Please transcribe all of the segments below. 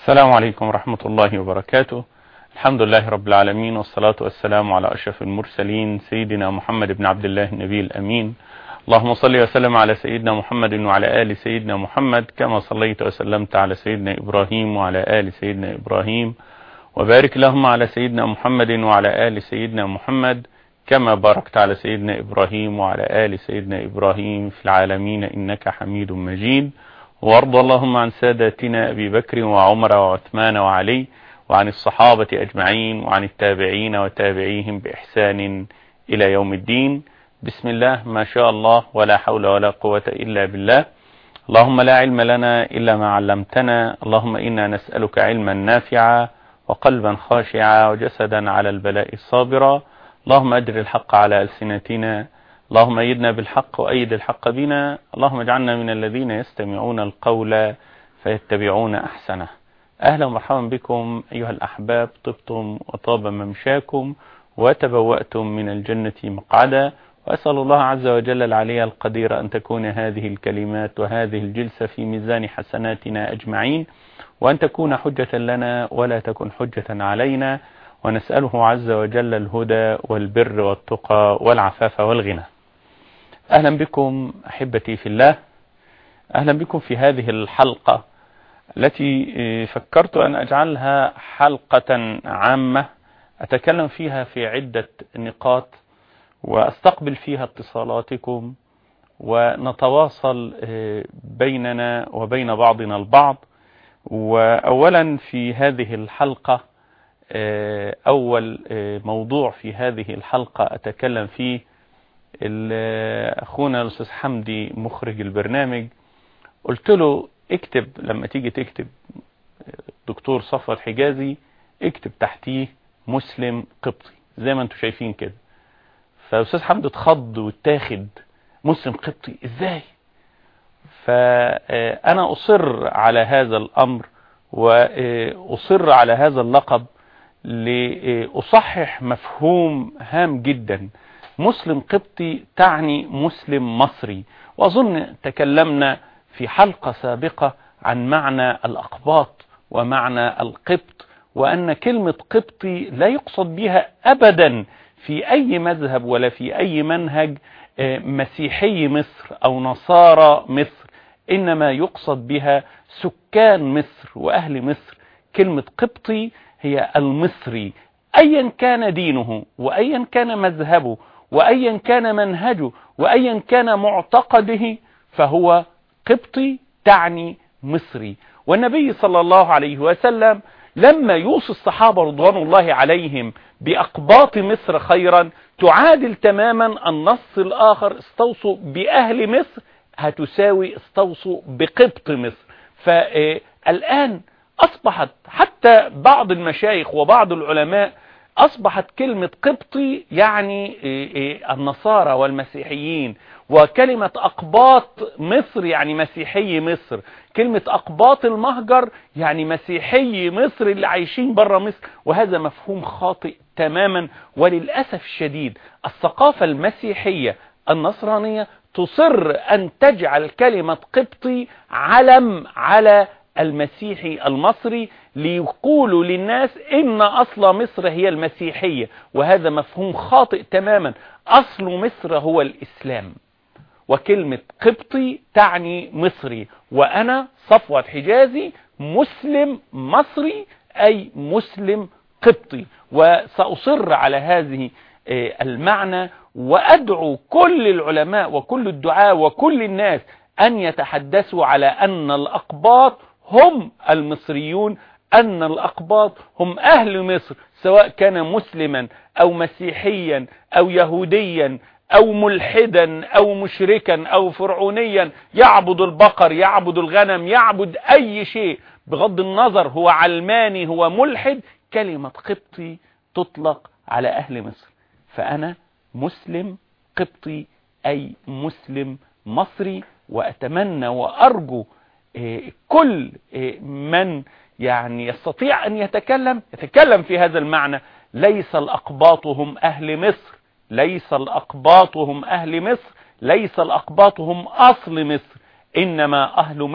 السلام عليكم ورحمة الله وبركاته الحمد لله رب العالمين والصلاة والسلام على أشرف المرسلين سيدنا محمد بن عبد الله النبي الأمين اللهم صل وسلم على سيدنا محمد وعلى آل سيدنا محمد كما صليت وسلمت على سيدنا إبراهيم وعلى آل سيدنا إبراهيم وبارك اللهم على سيدنا محمد وعلى آل سيدنا محمد كما باركت على سيدنا إبراهيم وعلى آل سيدنا إبراهيم في العالمين إنك حميد مجيد وارض اللهم عن ساداتنا أبي بكر وعمر وعثمان وعلي وعن الصحابة أجمعين وعن التابعين وتابعيهم بإحسان إلى يوم الدين بسم الله ما شاء الله ولا حول ولا قوة إلا بالله اللهم لا علم لنا إلا ما علمتنا اللهم إنا نسألك علما نافعا وقلبا خاشعا وجسدا على البلاء صابرا اللهم أجر الحق على ألسنتنا اللهم أيدنا بالحق وأيد الحق بنا اللهم اجعلنا من الذين يستمعون القول فيتبعون أحسنه أهلا ومرحبا بكم أيها الأحباب طبتم وطاب ممشاكم وتبوأتم من الجنة مقعدا وأسأل الله عز وجل العلي القدير أن تكون هذه الكلمات وهذه الجلسة في ميزان حسناتنا أجمعين وأن تكون حجة لنا ولا تكن حجة علينا ونسأله عز وجل الهدى والبر والتقى والعفاف والغنى أهلا بكم أحبتي في الله أهلا بكم في هذه الحلقة التي فكرت أن أجعلها حلقة عامة أتكلم فيها في عدة نقاط وأستقبل فيها اتصالاتكم ونتواصل بيننا وبين بعضنا البعض وأولا في هذه الحلقة أول موضوع في هذه الحلقة أتكلم فيه أخونا الأستاذ حمدي مخرج البرنامج قلت له اكتب لما تيجي تكتب دكتور صفوت حجازي اكتب تحتيه مسلم قبطي زي ما انتم شايفين كده فأستاذ حمدي اتخض واتاخد مسلم قبطي ازاي فأنا أصر على هذا الأمر وأصر على هذا اللقب لأصحح مفهوم هام جدا مسلم قبطي تعني مسلم مصري وأظن تكلمنا في حلقة سابقة عن معنى الأقباط ومعنى القبط وأن كلمة قبطي لا يقصد بها أبدا في أي مذهب ولا في أي منهج مسيحي مصر أو نصارى مصر إنما يقصد بها سكان مصر وأهل مصر كلمة قبطي هي المصري أيا كان دينه وأيا كان مذهبه وأيا كان منهجه وأيا كان معتقده فهو قبطي تعني مصري والنبي صلى الله عليه وسلم لما يوصي الصحابة رضوان الله عليهم بأقباط مصر خيرا تعادل تماما النص الآخر استوصوا بأهل مصر هتساوي استوصوا بقبط مصر فالآن أصبحت حتى بعض المشايخ وبعض العلماء أصبحت كلمة قبطي يعني النصارى والمسيحيين وكلمة أقباط مصر يعني مسيحي مصر كلمة أقباط المهجر يعني مسيحي مصر اللي عايشين برا مصر وهذا مفهوم خاطئ تماما وللأسف الشديد الثقافة المسيحية النصرانية تصر أن تجعل كلمة قبطي علم على المسيحي المصري ليقولوا للناس إن أصل مصر هي المسيحية وهذا مفهوم خاطئ تماما أصل مصر هو الإسلام وكلمة قبطي تعني مصري وأنا صفوة حجازي مسلم مصري أي مسلم قبطي وسأصر على هذه المعنى وأدعو كل العلماء وكل الدعاء وكل الناس أن يتحدثوا على أن الأقباط هم المصريون أن الأقباط هم أهل مصر سواء كان مسلما أو مسيحيا أو يهوديا أو ملحدا أو مشركا أو فرعونيا يعبد البقر يعبد الغنم يعبد أي شيء بغض النظر هو علماني هو ملحد كلمة قبطي تطلق على أهل مصر فأنا مسلم قبطي أي مسلم مصري وأتمنى وأرجو كل من يعني يستطيع أن يتكلم يتكلم في هذا المعنى ليس الأقباط هم أهل مصر ليس الأقباط هم أهل مصر ليس الأقباط هم أصل مصر إنما أهل مصر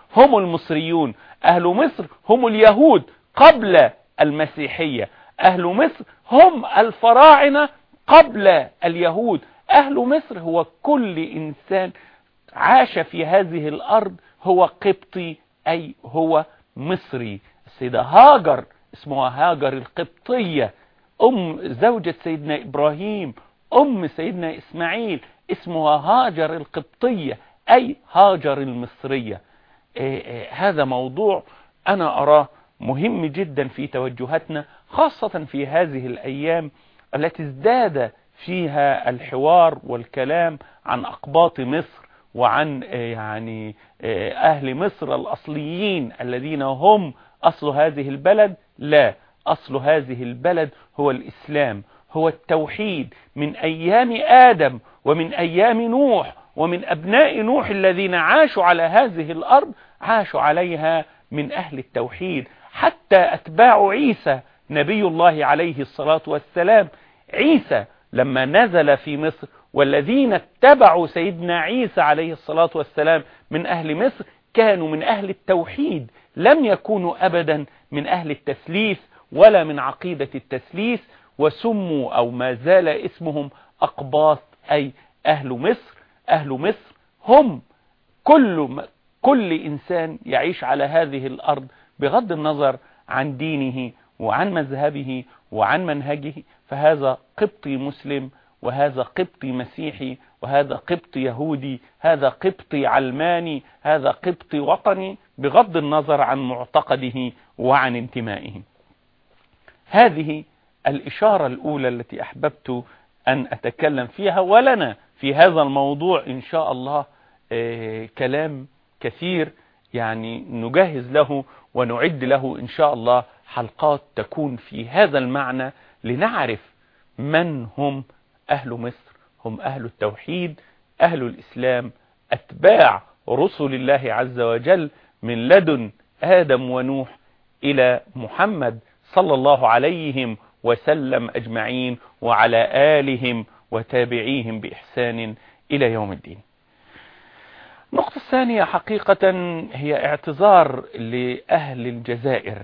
هم المصريون أهل مصر هم اليهود قبل المسيحية أهل مصر هم الفراعنة قبل اليهود أهل مصر هو كل إنسان عاش في هذه الأرض هو قبطي أي هو مصري السيدة هاجر اسمها هاجر القبطية أم زوجة سيدنا إبراهيم أم سيدنا إسماعيل اسمها هاجر القبطية أي هاجر المصرية إيه إيه هذا موضوع أنا أراه مهم جدا في توجهاتنا خاصة في هذه الأيام التي ازداد فيها الحوار والكلام عن أقباط مصر وعن يعني أهل مصر الأصليين الذين هم أصل هذه البلد لا أصل هذه البلد هو الإسلام هو التوحيد من أيام آدم ومن أيام نوح ومن أبناء نوح الذين عاشوا على هذه الأرض عاشوا عليها من أهل التوحيد حتى أتباع عيسى نبي الله عليه الصلاة والسلام عيسى لما نزل في مصر والذين اتبعوا سيدنا عيسى عليه الصلاة والسلام من أهل مصر كانوا من أهل التوحيد لم يكونوا أبدا من أهل التسليس ولا من عقيدة التسليس وسموا أو ما زال اسمهم أقباط أي أهل مصر أهل مصر هم كل, كل إنسان يعيش على هذه الأرض بغض النظر عن دينه وعن مذهبه وعن منهجه فهذا قبطي مسلم وهذا قبطي مسيحي وهذا قبطي يهودي هذا قبطي علماني هذا قبطي وطني بغض النظر عن معتقده وعن انتمائه هذه الإشارة الأولى التي أحببت أن أتكلم فيها ولنا في هذا الموضوع إن شاء الله كلام كثير يعني نجهز له ونعد له إن شاء الله حلقات تكون في هذا المعنى لنعرف من هم أهل مصر هم أهل التوحيد أهل الإسلام أتباع رسل الله عز وجل من لدن آدم ونوح إلى محمد صلى الله عليهم وسلم أجمعين وعلى آلهم وتابعيهم بإحسان إلى يوم الدين النقطة الثانية حقيقة هي اعتذار لأهل الجزائر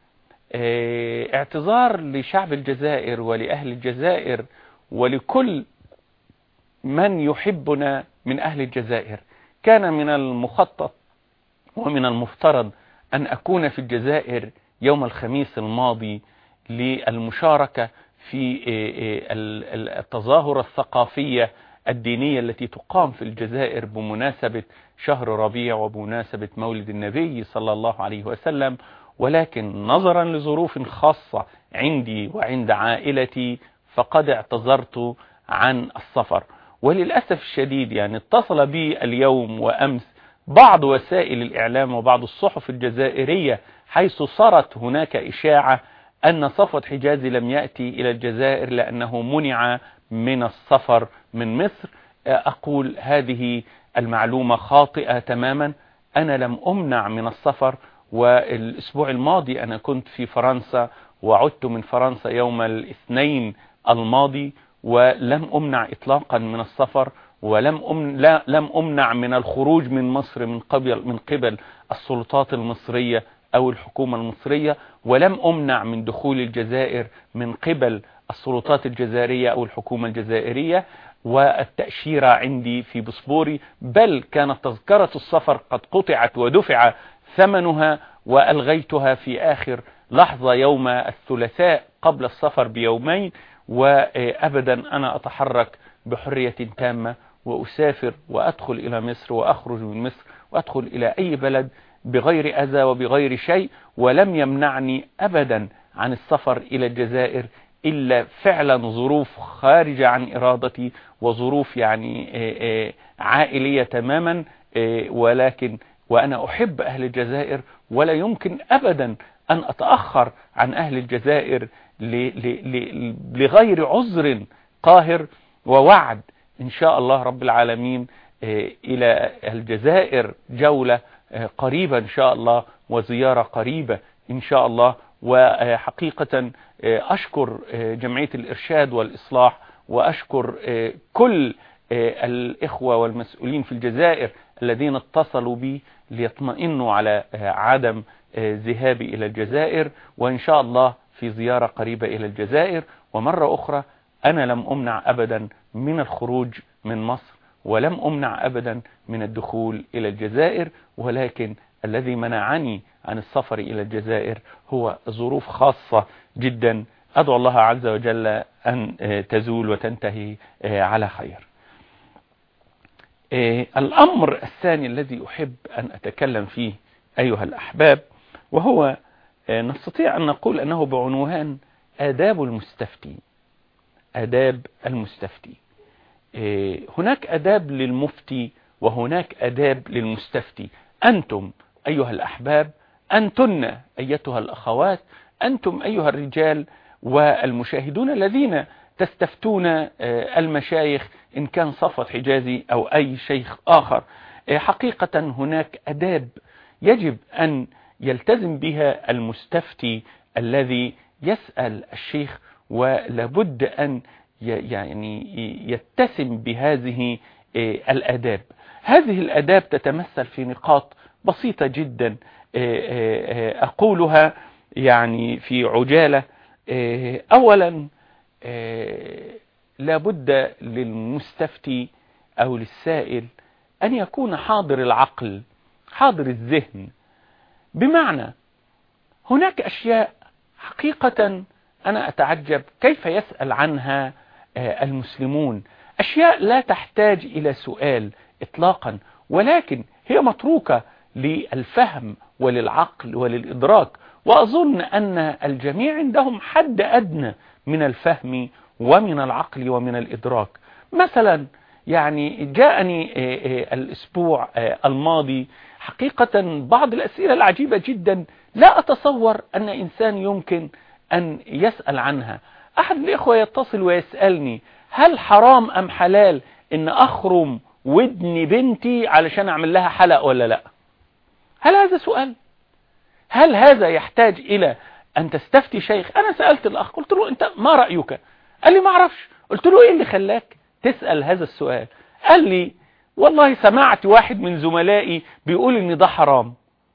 اعتذار لشعب الجزائر ولأهل الجزائر ولكل من يحبنا من أهل الجزائر كان من المخطط ومن المفترض أن أكون في الجزائر يوم الخميس الماضي للمشاركة في التظاهرة الثقافية الدينية التي تقام في الجزائر بمناسبة شهر ربيع وبمناسبة مولد النبي صلى الله عليه وسلم ولكن نظرا لظروف خاصة عندي وعند عائلتي فقد اعتذرت عن السفر وللأسف الشديد يعني اتصل بي اليوم وأمس بعض وسائل الإعلام وبعض الصحف الجزائرية حيث صارت هناك إشاعة أن صفوة حجازي لم يأتي إلى الجزائر لأنه منع من السفر من مصر أقول هذه المعلومة خاطئة تماما أنا لم أمنع من السفر والأسبوع الماضي أنا كنت في فرنسا وعدت من فرنسا يوم الاثنين الماضي ولم أمنع إطلاقا من السفر ولم أمن لا لم أمنع من الخروج من مصر من قبل من قبل السلطات المصرية أو الحكومة المصرية ولم أمنع من دخول الجزائر من قبل السلطات الجزائرية أو الحكومة الجزائرية والتأشيرة عندي في بصبوري بل كانت تذكرة السفر قد قطعت ودفع ثمنها وألغيتها في آخر لحظة يوم الثلاثاء قبل السفر بيومين وأبدا أنا أتحرك بحرية تامة وأسافر وأدخل إلى مصر وأخرج من مصر وأدخل إلى أي بلد بغير أذى وبغير شيء ولم يمنعني أبدا عن السفر إلى الجزائر إلا فعلا ظروف خارجة عن إرادتي وظروف يعني عائلية تماما ولكن وأنا أحب أهل الجزائر ولا يمكن أبدا أن أتأخر عن أهل الجزائر لغير عذر قاهر ووعد إن شاء الله رب العالمين إلى الجزائر جولة قريبة إن شاء الله وزيارة قريبة إن شاء الله وحقيقة أشكر جمعية الإرشاد والإصلاح وأشكر كل الإخوة والمسؤولين في الجزائر الذين اتصلوا بي ليطمئنوا على عدم ذهابي إلى الجزائر وإن شاء الله في زيارة قريبة إلى الجزائر ومرة أخرى أنا لم أمنع أبدا من الخروج من مصر ولم أمنع أبدا من الدخول إلى الجزائر ولكن الذي منعني عن السفر إلى الجزائر هو ظروف خاصة جدا أدعو الله عز وجل أن تزول وتنتهي على خير الأمر الثاني الذي أحب أن أتكلم فيه أيها الأحباب وهو نستطيع أن نقول أنه بعنوان آداب المستفتي آداب المستفتي هناك أداب للمفتي وهناك أداب للمستفتي أنتم أيها الأحباب أنتن أيتها الأخوات أنتم أيها الرجال والمشاهدون الذين تستفتون المشايخ إن كان صفوت حجازي أو أي شيخ آخر حقيقة هناك أداب يجب أن يلتزم بها المستفتي الذي يسأل الشيخ ولابد أن يعني يتسم بهذه الأداب هذه الأداب تتمثل في نقاط بسيطة جدا أقولها يعني في عجالة أولا لابد للمستفتي أو للسائل أن يكون حاضر العقل حاضر الذهن بمعنى هناك أشياء حقيقة أنا أتعجب كيف يسأل عنها المسلمون أشياء لا تحتاج إلى سؤال إطلاقا ولكن هي متروكة للفهم وللعقل وللإدراك وأظن أن الجميع عندهم حد أدنى من الفهم ومن العقل ومن الإدراك مثلا يعني جاءني الأسبوع الماضي حقيقة بعض الأسئلة العجيبة جدا لا أتصور أن إنسان يمكن أن يسأل عنها أحد الإخوة يتصل ويسألني هل حرام أم حلال إن أخرم ودن بنتي علشان أعمل لها حلق ولا لا هل هذا سؤال هل هذا يحتاج إلى أن تستفتي شيخ أنا سألت الأخ قلت له أنت ما رأيك قال لي ما أعرفش قلت له إيه اللي خلاك تسأل هذا السؤال قال لي والله سمعت واحد من زملائي بيقول ان ده حرام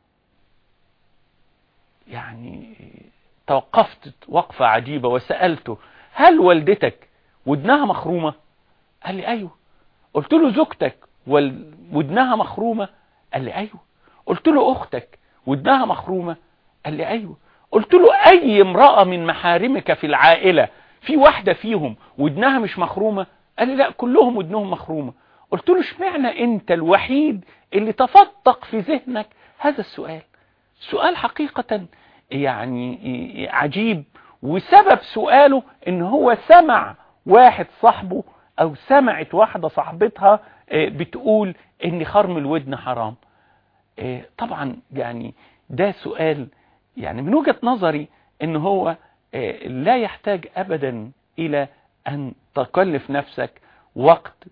يعني توقفت وقفة عجيبة وسألته هل والدتك ودنها مخرومة قال لي ايوه قلت له زوجتك ودنها مخرومة قال لي ايوه قلت له اختك ودنها مخرومة قال لي ايوه قلت له اي امرأة من محارمك في العائلة في واحدة فيهم ودنها مش مخرومة قال لي لا كلهم ودنهم مخرومة قلت له اشمعنى انت الوحيد اللي تفتق في ذهنك هذا السؤال سؤال حقيقة يعني عجيب وسبب سؤاله ان هو سمع واحد صاحبه او سمعت واحدة صاحبتها بتقول ان خرم الودن حرام طبعا يعني ده سؤال يعني من وجهة نظري ان هو لا يحتاج ابدا الى ان تكلف نفسك وقت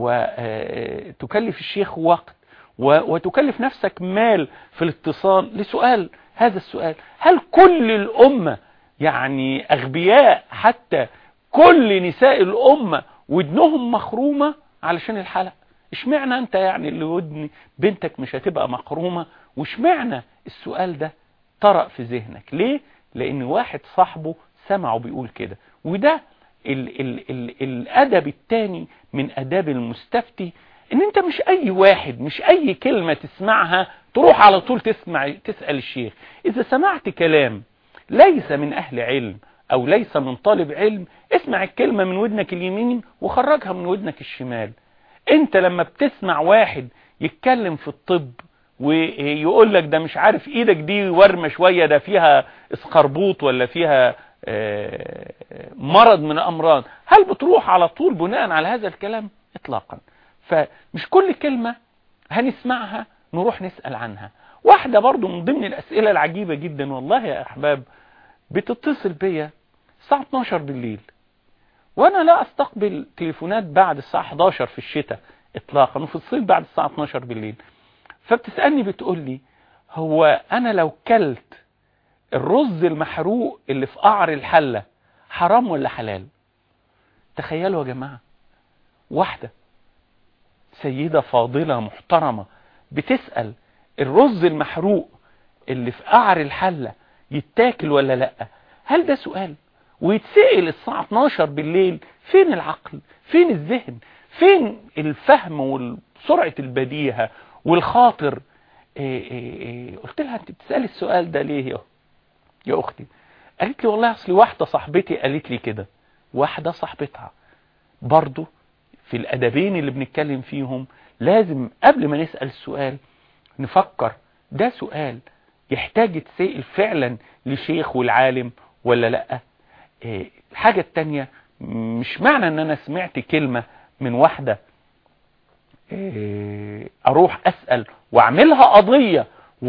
وتكلف الشيخ وقت وتكلف نفسك مال في الاتصال لسؤال هذا السؤال هل كل الأمة يعني أغبياء حتى كل نساء الأمة ودنهم مخرومة علشان الحلق اشمعنى انت يعني اللي ودن بنتك مش هتبقى مخرومة واشمعنى السؤال ده طرأ في ذهنك ليه لان واحد صاحبه سمعه بيقول كده وده ال ال ال الادب التاني من اداب المستفتي ان انت مش اي واحد مش اي كلمة تسمعها تروح على طول تسمع تسأل الشيخ اذا سمعت كلام ليس من اهل علم او ليس من طالب علم اسمع الكلمة من ودنك اليمين وخرجها من ودنك الشمال انت لما بتسمع واحد يتكلم في الطب ويقول لك ده مش عارف ايدك دي ورمة شوية ده فيها اسقربوط ولا فيها مرض من الامراض هل بتروح على طول بناء على هذا الكلام اطلاقا فمش كل كلمة هنسمعها نروح نسأل عنها واحدة برضو من ضمن الاسئلة العجيبة جدا والله يا احباب بتتصل بيا الساعة 12 بالليل وانا لا استقبل تليفونات بعد الساعة 11 في الشتاء اطلاقا وفي الصيف بعد الساعة 12 بالليل فبتسألني بتقول لي هو انا لو كلت الرز المحروق اللي في قعر الحلة حرام ولا حلال تخيلوا يا جماعة واحدة سيدة فاضلة محترمة بتسأل الرز المحروق اللي في قعر الحلة يتاكل ولا لا هل ده سؤال ويتسأل الساعة 12 بالليل فين العقل فين الذهن فين الفهم وسرعة البديهة والخاطر إيه إيه إيه قلت لها انت بتسألي السؤال ده ليه يا يا اختي قالت لي والله اصلي واحدة صاحبتي قالت لي كده واحدة صاحبتها برضو في الادبين اللي بنتكلم فيهم لازم قبل ما نسأل السؤال نفكر ده سؤال يحتاج يتسأل فعلا لشيخ والعالم ولا لا الحاجة التانية مش معنى ان انا سمعت كلمة من واحدة اروح اسأل واعملها قضية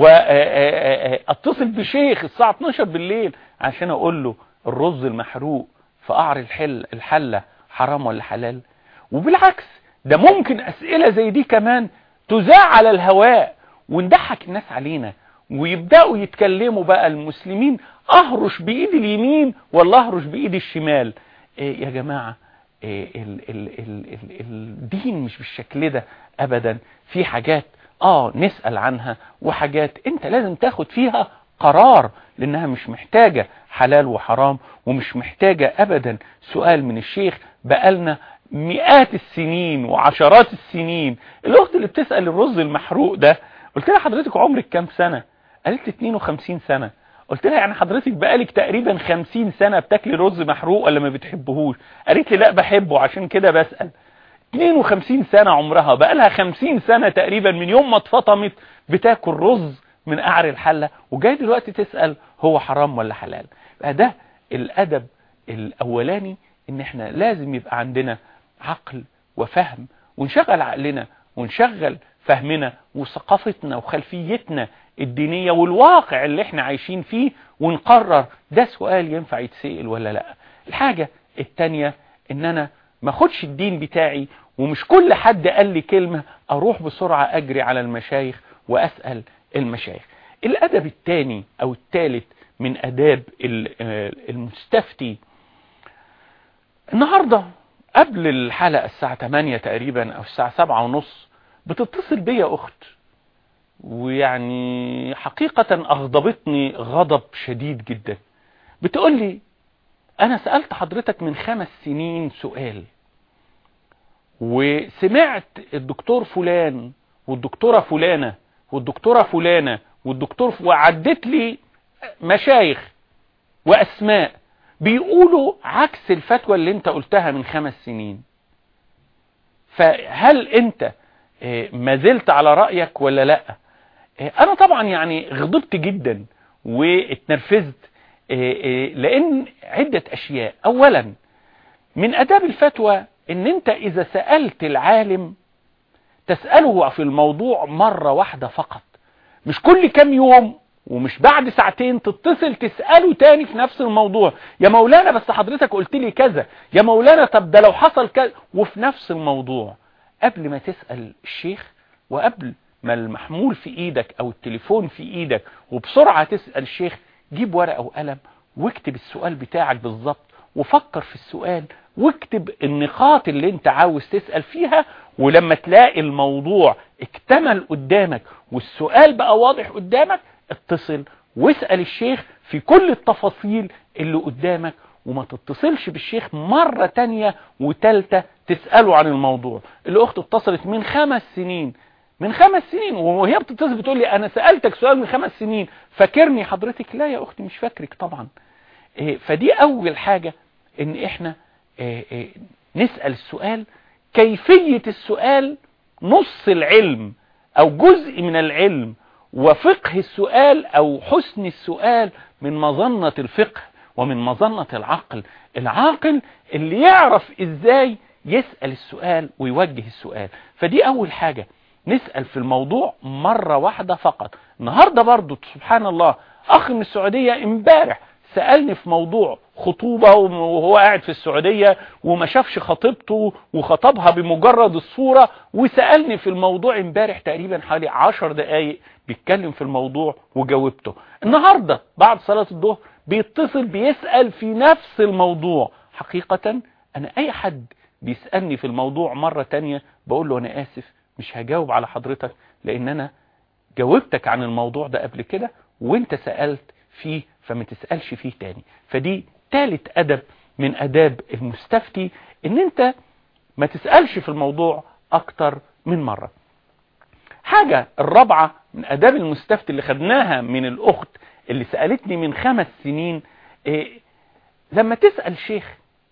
واتصل بشيخ الساعة 12 بالليل عشان اقول له الرز المحروق في قعر الحل الحلة حرام ولا حلال وبالعكس ده ممكن اسئلة زي دي كمان تذاع على الهواء وندحك الناس علينا ويبدأوا يتكلموا بقى المسلمين اهرش بايد اليمين ولا اهرش بايد الشمال إيه يا جماعة إيه ال ال ال ال الدين مش بالشكل ده ابدا في حاجات اه نسأل عنها وحاجات انت لازم تاخد فيها قرار لانها مش محتاجة حلال وحرام ومش محتاجة ابدا سؤال من الشيخ بقالنا مئات السنين وعشرات السنين الاخت اللي بتسأل الرز المحروق ده قلت لها حضرتك عمرك كام سنة قالت لي 52 سنة قلت لها يعني حضرتك بقالك تقريبا 50 سنة بتاكلي رز محروق ولا ما بتحبهوش قالت لي لا بحبه عشان كده بسأل 52 سنة عمرها بقالها 50 سنة تقريبا من يوم ما اتفطمت بتاكل رز من قعر الحلة وجاي دلوقتي تسأل هو حرام ولا حلال ده الادب الاولاني ان احنا لازم يبقى عندنا عقل وفهم ونشغل عقلنا ونشغل فهمنا وثقافتنا وخلفيتنا الدينية والواقع اللي احنا عايشين فيه ونقرر ده سؤال ينفع يتسأل ولا لا الحاجة التانية ان انا ما اخدش الدين بتاعي ومش كل حد قال لي كلمة اروح بسرعة اجري على المشايخ واسأل المشايخ الادب التاني او التالت من اداب المستفتي النهاردة قبل الحلقة الساعة 8 تقريبا او الساعة 7 ونص بتتصل بيا اخت ويعني حقيقة اغضبتني غضب شديد جدا بتقول لي انا سألت حضرتك من خمس سنين سؤال وسمعت الدكتور فلان والدكتورة فلانة والدكتورة فلانة والدكتور ف... وعدت لي مشايخ واسماء بيقولوا عكس الفتوى اللي انت قلتها من خمس سنين فهل انت ما زلت على رأيك ولا لا انا طبعا يعني غضبت جدا واتنرفزت لان عدة اشياء اولا من اداب الفتوى ان انت اذا سألت العالم تسأله في الموضوع مرة واحدة فقط مش كل كام يوم ومش بعد ساعتين تتصل تسأله تاني في نفس الموضوع يا مولانا بس حضرتك قلت لي كذا يا مولانا طب ده لو حصل كذا وفي نفس الموضوع قبل ما تسأل الشيخ وقبل ما المحمول في ايدك او التليفون في ايدك وبسرعة تسأل الشيخ جيب ورقة وقلم واكتب السؤال بتاعك بالظبط وفكر في السؤال واكتب النقاط اللي انت عاوز تسأل فيها ولما تلاقي الموضوع اكتمل قدامك والسؤال بقى واضح قدامك اتصل واسأل الشيخ في كل التفاصيل اللي قدامك وما تتصلش بالشيخ مرة تانية وتالتة تسأله عن الموضوع الاخت اتصلت من خمس سنين من خمس سنين وهي بتتصل بتقول لي انا سألتك سؤال من خمس سنين فاكرني حضرتك لا يا اختي مش فاكرك طبعا إيه فدي اول حاجة ان احنا إيه إيه نسأل السؤال كيفية السؤال نص العلم او جزء من العلم وفقه السؤال او حسن السؤال من مظنة الفقه ومن مظنة العقل العاقل اللي يعرف ازاي يسأل السؤال ويوجه السؤال فدي اول حاجة نسأل في الموضوع مرة واحدة فقط النهاردة برضو سبحان الله اخ من السعودية امبارح سألني في موضوع خطوبة وهو قاعد في السعودية وما شافش خطيبته وخطبها بمجرد الصورة وسألني في الموضوع امبارح تقريبا حوالي عشر دقايق بيتكلم في الموضوع وجاوبته النهاردة بعد صلاة الظهر بيتصل بيسأل في نفس الموضوع حقيقة انا اي حد بيسألني في الموضوع مرة تانية بقول له انا اسف مش هجاوب على حضرتك لان انا جاوبتك عن الموضوع ده قبل كده وانت سألت فيه فما تسألش فيه تاني فدي تالت ادب من اداب المستفتي ان انت ما تسألش في الموضوع اكتر من مرة حاجة الرابعة من اداب المستفتي اللي خدناها من الاخت اللي سألتني من خمس سنين إيه لما تسأل شيخ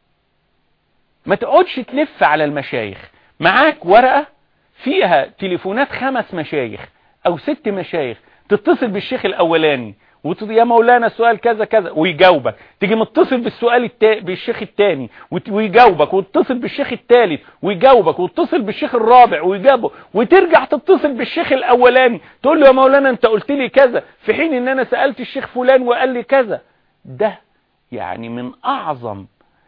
ما تقعدش تلف على المشايخ معاك ورقة فيها تليفونات خمس مشايخ او ست مشايخ تتصل بالشيخ الاولاني وتقول يا مولانا السؤال كذا كذا ويجاوبك تيجي متصل بالسؤال التا... بالشيخ الثاني ويجاوبك وتتصل بالشيخ الثالث ويجاوبك وتتصل بالشيخ الرابع ويجاوبه وترجع تتصل بالشيخ الاولاني تقول له يا مولانا انت قلت لي كذا في حين ان انا سألت الشيخ فلان وقال لي كذا ده يعني من اعظم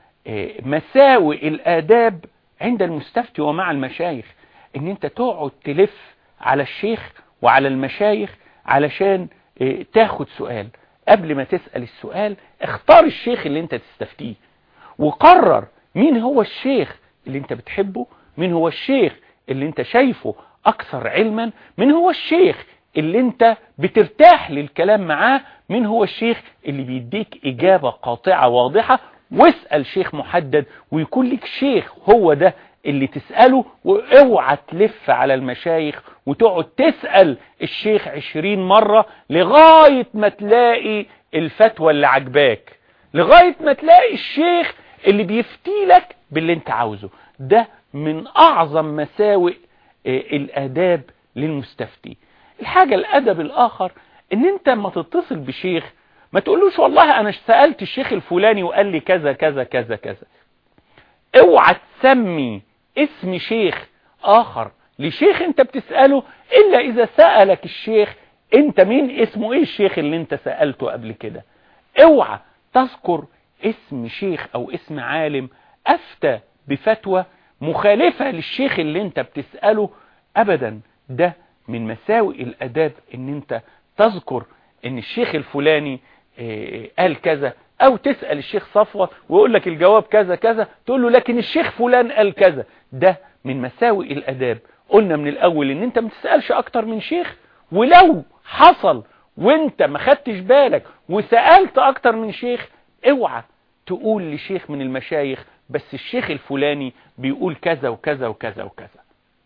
مساوئ الاداب عند المستفتي ومع المشايخ ان انت تقعد تلف على الشيخ وعلى المشايخ علشان تاخد سؤال قبل ما تسأل السؤال اختار الشيخ اللي انت تستفتيه وقرر مين هو الشيخ اللي انت بتحبه مين هو الشيخ اللي انت شايفه اكثر علما مين هو الشيخ اللي انت بترتاح للكلام معاه مين هو الشيخ اللي بيديك اجابة قاطعة واضحة واسأل شيخ محدد ويكون لك شيخ هو ده اللي تسأله واوعى تلف على المشايخ وتقعد تسأل الشيخ عشرين مرة لغاية ما تلاقي الفتوى اللي عجباك لغاية ما تلاقي الشيخ اللي بيفتي لك باللي انت عاوزه ده من اعظم مساوئ الاداب للمستفتي الحاجة الادب الاخر ان انت ما تتصل بشيخ ما تقولوش والله انا سألت الشيخ الفلاني وقال لي كذا كذا كذا كذا اوعى تسمي اسم شيخ اخر لشيخ انت بتسأله الا اذا سألك الشيخ انت مين اسمه ايه الشيخ اللي انت سألته قبل كده اوعى تذكر اسم شيخ او اسم عالم افتى بفتوى مخالفة للشيخ اللي انت بتسأله ابدا ده من مساوئ الاداب ان انت تذكر ان الشيخ الفلاني اه قال كذا او تسأل الشيخ صفوة ويقول لك الجواب كذا كذا تقول له لكن الشيخ فلان قال كذا ده من مساوئ الاداب قلنا من الاول ان انت ما تسألش اكتر من شيخ ولو حصل وانت ما خدتش بالك وسألت اكتر من شيخ اوعى تقول لشيخ من المشايخ بس الشيخ الفلاني بيقول كذا وكذا وكذا وكذا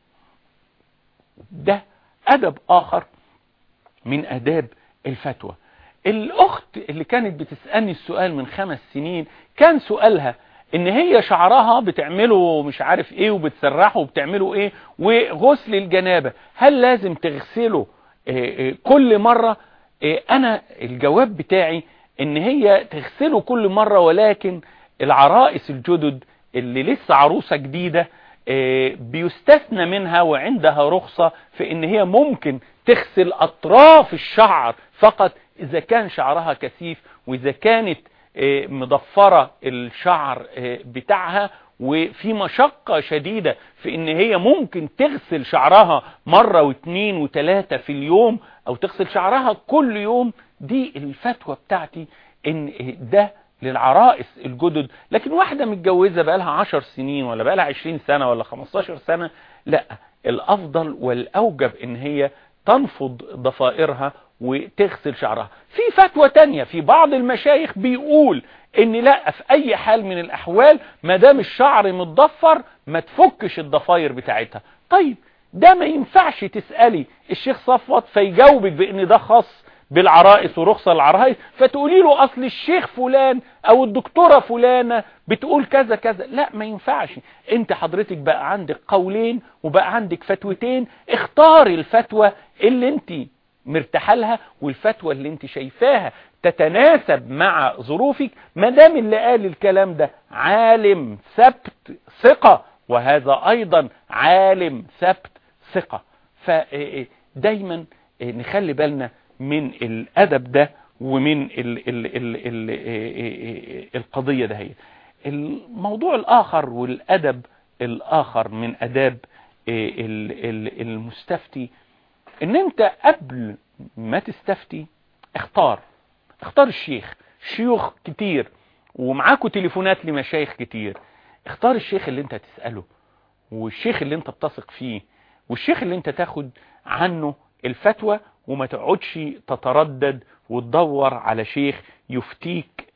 ده ادب اخر من اداب الفتوى الاخت اللي كانت بتسألني السؤال من خمس سنين كان سؤالها ان هي شعرها بتعمله مش عارف ايه وبتسرحه وبتعمله ايه وغسل الجنابة هل لازم تغسله كل مرة انا الجواب بتاعي ان هي تغسله كل مرة ولكن العرائس الجدد اللي لسه عروسة جديدة بيستثنى منها وعندها رخصة في ان هي ممكن تغسل اطراف الشعر فقط اذا كان شعرها كثيف واذا كانت مضفرة الشعر بتاعها وفي مشقة شديدة في ان هي ممكن تغسل شعرها مرة واثنين وثلاثة في اليوم او تغسل شعرها كل يوم دي الفتوى بتاعتي ان ده للعرائس الجدد لكن واحدة متجوزة بقالها عشر سنين ولا بقالها عشرين سنة ولا خمستاشر سنة لا الافضل والاوجب ان هي تنفض ضفائرها وتغسل شعرها في فتوى تانية في بعض المشايخ بيقول ان لا في اي حال من الاحوال ما دام الشعر متضفر ما تفكش الضفاير بتاعتها طيب ده ما ينفعش تسألي الشيخ صفوت فيجاوبك بان ده خاص بالعرائس ورخصة العرائس فتقولي له اصل الشيخ فلان او الدكتورة فلانة بتقول كذا كذا لا ما ينفعش انت حضرتك بقى عندك قولين وبقى عندك فتوتين اختاري الفتوى اللي انت مرتاحه لها والفتوى اللي انت شايفاها تتناسب مع ظروفك ما دام اللي قال الكلام ده عالم ثبت ثقة وهذا ايضا عالم ثبت ثقة فدايما نخلي بالنا من الادب ده ومن ال ال ال ال القضية ده هي الموضوع الاخر والادب الاخر من اداب المستفتي ان انت قبل ما تستفتي اختار اختار الشيخ شيوخ كتير ومعاكوا تليفونات لمشايخ كتير اختار الشيخ اللي انت تسأله والشيخ اللي انت بتثق فيه والشيخ اللي انت تاخد عنه الفتوى وما تقعدش تتردد وتدور على شيخ يفتيك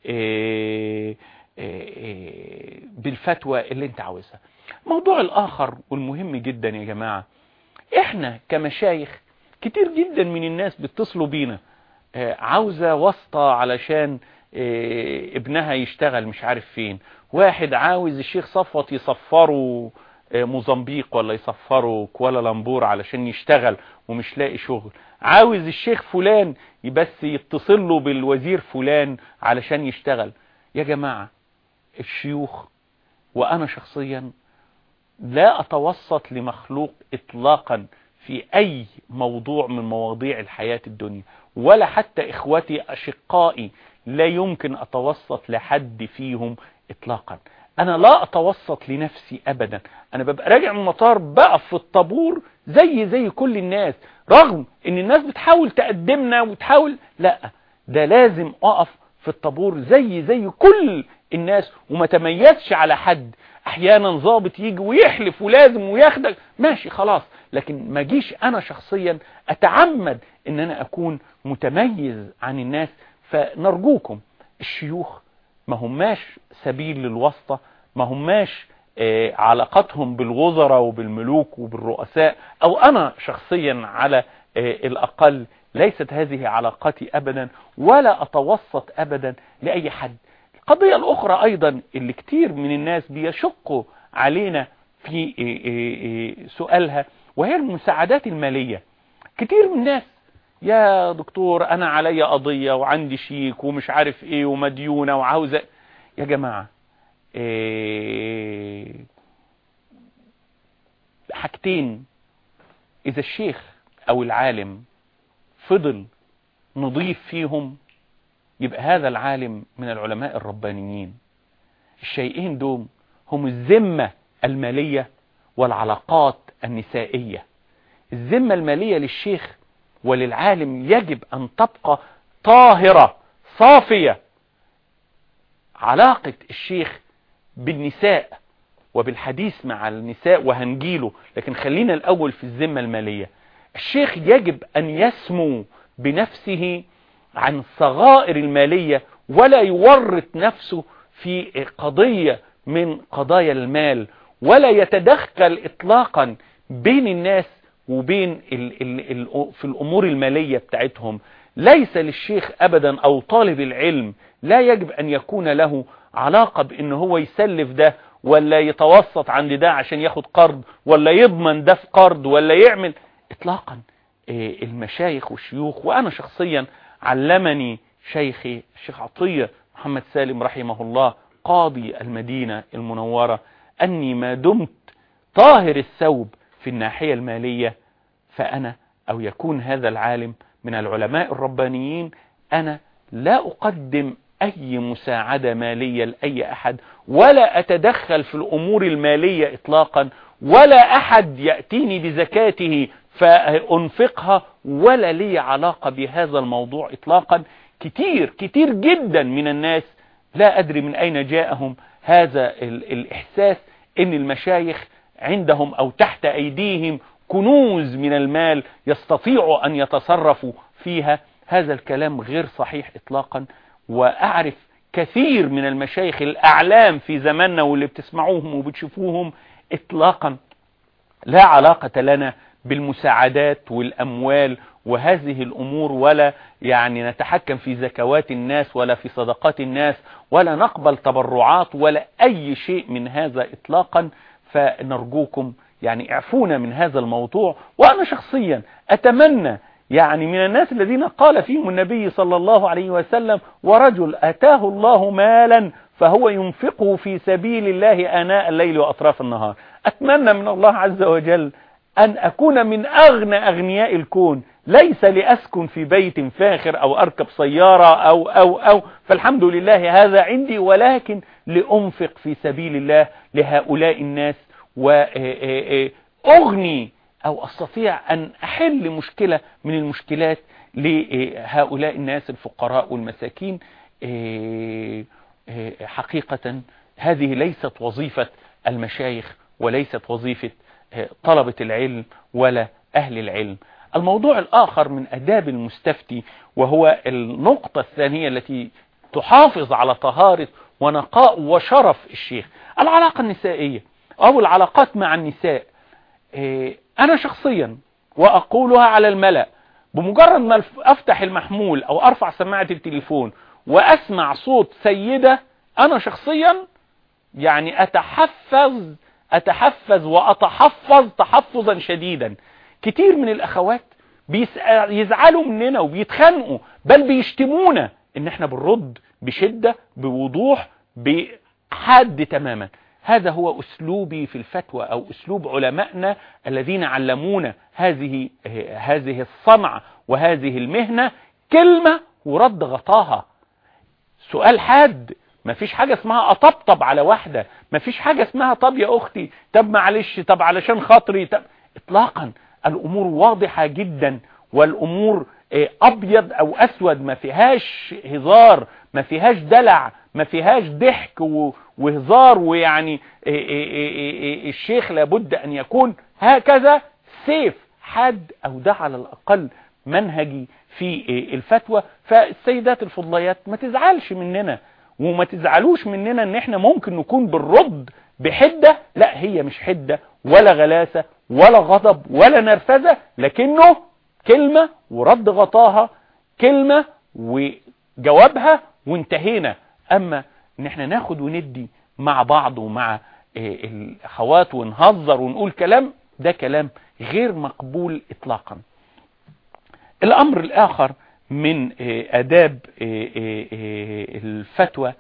بالفتوى اللي انت عاوزها موضوع الاخر والمهم جدا يا جماعة احنا كمشايخ كتير جدا من الناس بيتصلوا بينا عاوزة واسطة علشان ابنها يشتغل مش عارف فين واحد عاوز الشيخ صفوت يصفره موزمبيق ولا يصفره كوالالمبور علشان يشتغل ومش لاقي شغل عاوز الشيخ فلان بس يتصل له بالوزير فلان علشان يشتغل يا جماعة الشيوخ وانا شخصيا لا اتوسط لمخلوق اطلاقا في اي موضوع من مواضيع الحياة الدنيا ولا حتى اخوتي اشقائي لا يمكن اتوسط لحد فيهم اطلاقا انا لا اتوسط لنفسي ابدا انا ببقى راجع من المطار بقف في الطابور زي زي كل الناس رغم ان الناس بتحاول تقدمنا وتحاول لا ده لازم اقف في الطابور زي زي كل الناس وما تميزش على حد احيانا ضابط يجي ويحلف ولازم وياخدك ماشي خلاص لكن ما جيش انا شخصيا اتعمد ان انا اكون متميز عن الناس فنرجوكم الشيوخ ما هماش سبيل للواسطة ما هماش آه علاقتهم بالوزراء وبالملوك وبالرؤساء او انا شخصيا على آه الاقل ليست هذه علاقتي ابدا ولا اتوسط ابدا لاي حد القضية الاخرى ايضا اللي كتير من الناس بيشقوا علينا في آه سؤالها وهي المساعدات المالية كتير من الناس يا دكتور انا علي قضية وعندي شيك ومش عارف ايه ومديونة وعاوزة يا جماعة إيه حاجتين اذا الشيخ او العالم فضل نضيف فيهم يبقى هذا العالم من العلماء الربانيين الشيئين دول هم الذمة المالية والعلاقات النسائية الذمة المالية للشيخ وللعالم يجب أن تبقى طاهرة صافية علاقة الشيخ بالنساء وبالحديث مع النساء وهنجيله لكن خلينا الأول في الذمة المالية الشيخ يجب أن يسمو بنفسه عن الصغائر المالية ولا يورط نفسه في قضية من قضايا المال ولا يتدخل إطلاقا بين الناس وبين ال ال ال في الأمور المالية بتاعتهم ليس للشيخ أبدا أو طالب العلم لا يجب أن يكون له علاقة بأن هو يسلف ده ولا يتوسط عند ده عشان ياخد قرض ولا يضمن ده في قرض ولا يعمل إطلاقا المشايخ والشيوخ وأنا شخصيا علمني شيخي الشيخ عطية محمد سالم رحمه الله قاضي المدينة المنورة أني ما دمت طاهر الثوب في الناحية المالية فأنا أو يكون هذا العالم من العلماء الربانيين أنا لا أقدم أي مساعدة مالية لأي أحد ولا أتدخل في الأمور المالية إطلاقا ولا أحد يأتيني بزكاته فأنفقها ولا لي علاقة بهذا الموضوع إطلاقا كتير كتير جدا من الناس لا أدري من أين جاءهم هذا الإحساس إن المشايخ عندهم أو تحت أيديهم كنوز من المال يستطيعوا أن يتصرفوا فيها هذا الكلام غير صحيح إطلاقا وأعرف كثير من المشايخ الأعلام في زماننا واللي بتسمعوهم وبتشوفوهم إطلاقا لا علاقة لنا بالمساعدات والأموال وهذه الأمور ولا يعني نتحكم في زكوات الناس ولا في صدقات الناس ولا نقبل تبرعات ولا أي شيء من هذا إطلاقا فنرجوكم يعني اعفونا من هذا الموضوع وأنا شخصيا أتمنى يعني من الناس الذين قال فيهم النبي صلى الله عليه وسلم ورجل أتاه الله مالا فهو ينفقه في سبيل الله آناء الليل وأطراف النهار أتمنى من الله عز وجل أن أكون من أغنى أغنياء الكون ليس لأسكن في بيت فاخر أو أركب سيارة أو أو أو فالحمد لله هذا عندي ولكن لأنفق في سبيل الله لهؤلاء الناس وأغني أو أستطيع أن أحل مشكلة من المشكلات لهؤلاء الناس الفقراء والمساكين حقيقة هذه ليست وظيفة المشايخ وليست وظيفة طلبة العلم ولا أهل العلم الموضوع الآخر من أداب المستفتي وهو النقطة الثانية التي تحافظ على طهارة ونقاء وشرف الشيخ العلاقة النسائية أو العلاقات مع النساء إيه، أنا شخصيا وأقولها على الملأ بمجرد ما أفتح المحمول أو أرفع سماعة التليفون وأسمع صوت سيدة أنا شخصيا يعني أتحفز أتحفز وأتحفظ تحفظا شديدا كتير من الأخوات بيزعلوا مننا وبيتخانقوا بل بيشتمونا ان احنا بنرد بشدة بوضوح بحد تماما هذا هو أسلوبي في الفتوى أو أسلوب علمائنا الذين علمونا هذه هذه الصنعة وهذه المهنة كلمة ورد غطاها سؤال حاد ما فيش حاجة اسمها اطبطب على واحدة ما فيش حاجة اسمها طب يا اختي طب معلش طب علشان خاطري طب اطلاقا الامور واضحة جدا والامور آه، ابيض او اسود ما فيهاش هزار ما فيهاش دلع ما فيهاش ضحك وهزار ويعني آه، آه، الشيخ لابد ان يكون هكذا سيف حاد او ده على الاقل منهجي في الفتوى فالسيدات الفضليات ما تزعلش مننا وما تزعلوش مننا ان احنا ممكن نكون بالرد بحدة لا هي مش حدة ولا غلاسة ولا غضب ولا نرفزة لكنه كلمة ورد غطاها كلمة وجوابها وانتهينا اما ان احنا ناخد وندي مع بعض ومع آه، الاخوات ونهزر ونقول كلام ده كلام غير مقبول اطلاقا الامر الاخر من آه، اداب آه، الفتوى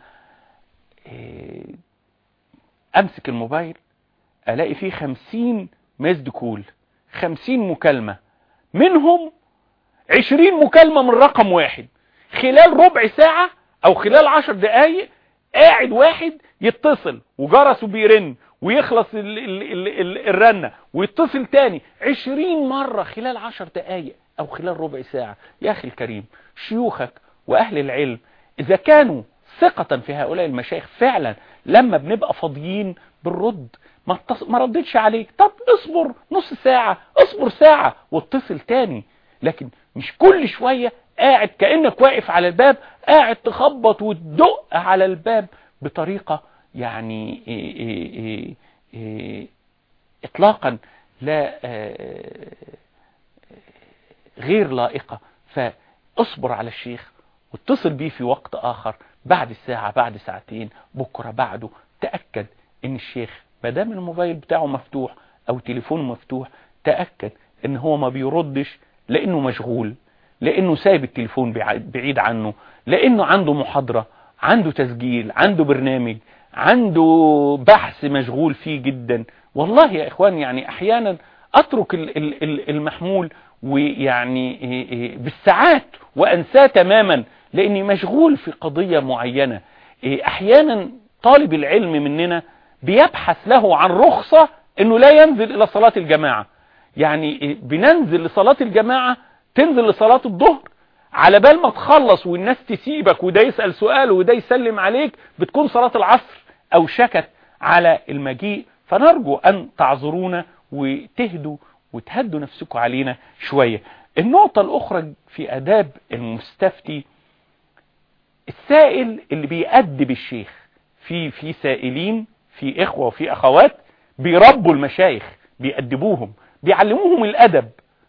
امسك الموبايل الاقي فيه خمسين مزد كول خمسين مكالمة منهم عشرين مكالمة من رقم واحد خلال ربع ساعة او خلال عشر دقايق قاعد واحد يتصل وجرسه بيرن ويخلص ال ال ال ال الرنة ويتصل تاني عشرين مرة خلال عشر دقايق او خلال ربع ساعة يا اخي الكريم شيوخك واهل العلم اذا كانوا ثقة في هؤلاء المشايخ فعلا لما بنبقى فاضيين بالرد ما, ما ردتش عليك طب اصبر نص ساعة اصبر ساعة واتصل تاني لكن مش كل شوية قاعد كأنك واقف على الباب قاعد تخبط وتدق على الباب بطريقة يعني إيه إيه إيه اطلاقا لا غير لائقة فاصبر على الشيخ واتصل بيه في وقت آخر بعد الساعة بعد ساعتين بكرة بعده تأكد ان الشيخ ما دام الموبايل بتاعه مفتوح او تليفونه مفتوح تأكد ان هو ما بيردش لانه مشغول لانه سايب التليفون بعيد عنه لانه عنده محاضرة عنده تسجيل عنده برنامج عنده بحث مشغول فيه جدا والله يا اخوان يعني احيانا اترك المحمول ويعني إيه، إيه، بالساعات وانساه تماما لاني مشغول في قضية معينة إيه، احيانا طالب العلم مننا بيبحث له عن رخصة انه لا ينزل الى صلاة الجماعة يعني بننزل لصلاة الجماعة تنزل لصلاة الظهر على بال ما تخلص والناس تسيبك وده يسأل سؤال وده يسلم عليك بتكون صلاة العصر او شكت على المجيء فنرجو ان تعذرونا وتهدوا وتهدوا نفسكم علينا شوية النقطة الاخرى في اداب المستفتي السائل اللي بيأدب الشيخ في في سائلين في اخوة وفي اخوات بيربوا المشايخ بيأدبوهم بيعلموهم الادب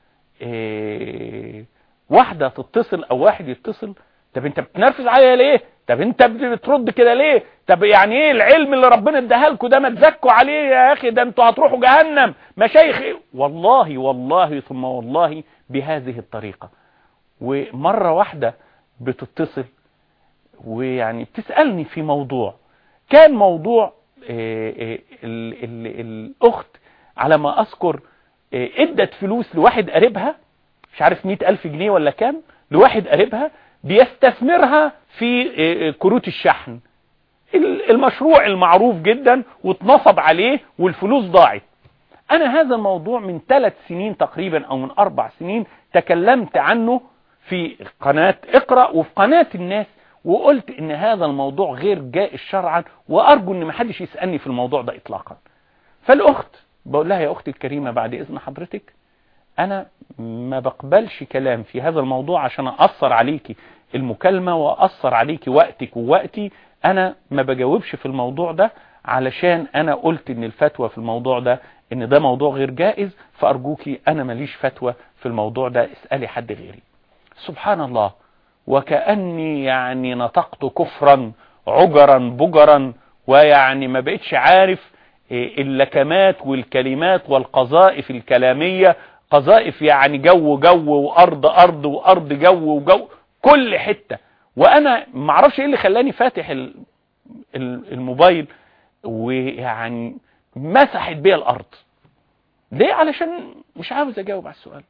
إيه واحدة تتصل او واحد يتصل طب انت بتنرفز عليا ليه طب انت بترد كده ليه طب يعني ايه العلم اللي ربنا اداها لكم ده ما تزكوا عليه يا اخي ده انتوا هتروحوا جهنم مشايخ ايه والله والله ثم والله بهذه الطريقة ومرة واحدة بتتصل ويعني بتسألني في موضوع كان موضوع آه، آه، الأخت على ما أذكر آه، ادت فلوس لواحد قريبها مش عارف مئة ألف جنيه ولا كام لواحد قريبها بيستثمرها في كروت الشحن المشروع المعروف جدا واتنصب عليه والفلوس ضاعت انا هذا الموضوع من ثلاث سنين تقريبا او من اربع سنين تكلمت عنه في قناة اقرأ وفي قناة الناس وقلت ان هذا الموضوع غير جائز شرعا وارجو ان محدش يسألني في الموضوع ده اطلاقا فالاخت بقول لها يا اختي الكريمة بعد اذن حضرتك انا ما بقبلش كلام في هذا الموضوع عشان اثر عليكي المكالمة واثر عليكي وقتك ووقتي انا ما بجاوبش في الموضوع ده علشان انا قلت ان الفتوى في الموضوع ده ان ده موضوع غير جائز فارجوكي انا ماليش فتوى في الموضوع ده اسألي حد غيري سبحان الله وكأني يعني نطقت كفرا عجرا بجرا ويعني ما بقتش عارف إيه اللكمات والكلمات والقذائف الكلامية قذائف يعني جو جو وارض ارض وارض جو وجو كل حتة وانا معرفش ايه اللي خلاني فاتح الموبايل ويعني مسحت بيا الارض ليه علشان مش عاوز اجاوب على السؤال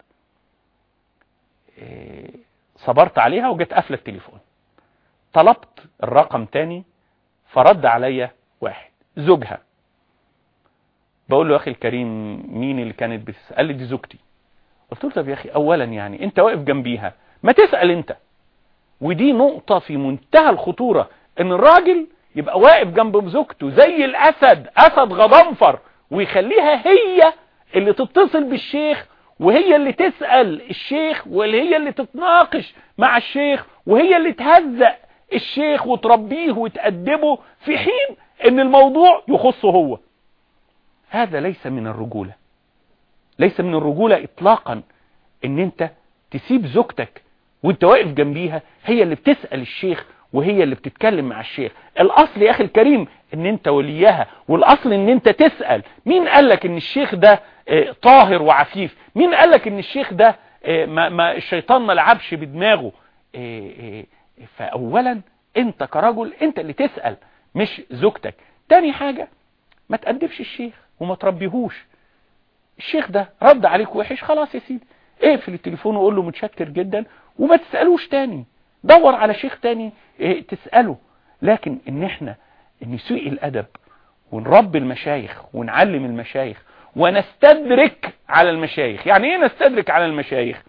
إيه صبرت عليها وجيت قافله التليفون طلبت الرقم تاني فرد عليا واحد زوجها بقول له يا اخي الكريم مين اللي كانت بتسال لي دي زوجتي قلت له طب يا اخي اولا يعني انت واقف جنبيها ما تسال انت ودي نقطة في منتهى الخطورة ان الراجل يبقى واقف جنب زوجته زي الاسد اسد غضنفر ويخليها هي اللي تتصل بالشيخ وهي اللي تسأل الشيخ واللي هي اللي تتناقش مع الشيخ وهي اللي تهزأ الشيخ وتربيه وتأدبه في حين ان الموضوع يخصه هو هذا ليس من الرجولة ليس من الرجولة اطلاقا ان انت تسيب زوجتك وانت واقف جنبيها هي اللي بتسأل الشيخ وهي اللي بتتكلم مع الشيخ الاصل يا اخي الكريم ان انت وليها والاصل ان انت تسأل مين قالك ان الشيخ ده اه طاهر وعفيف مين قالك ان الشيخ ده اه ما, ما الشيطان ما لعبش بدماغه اه فاولا انت كرجل انت اللي تسأل مش زوجتك تاني حاجة ما تأدبش الشيخ وما تربيهوش الشيخ ده رد عليك وحش خلاص يا سيدي اقفل التليفون وقول له متشكر جدا وما تسألوش تاني دور على شيخ تاني إيه تسأله لكن ان احنا نسيء الادب ونربي المشايخ ونعلم المشايخ ونستدرك على المشايخ يعني ايه نستدرك على المشايخ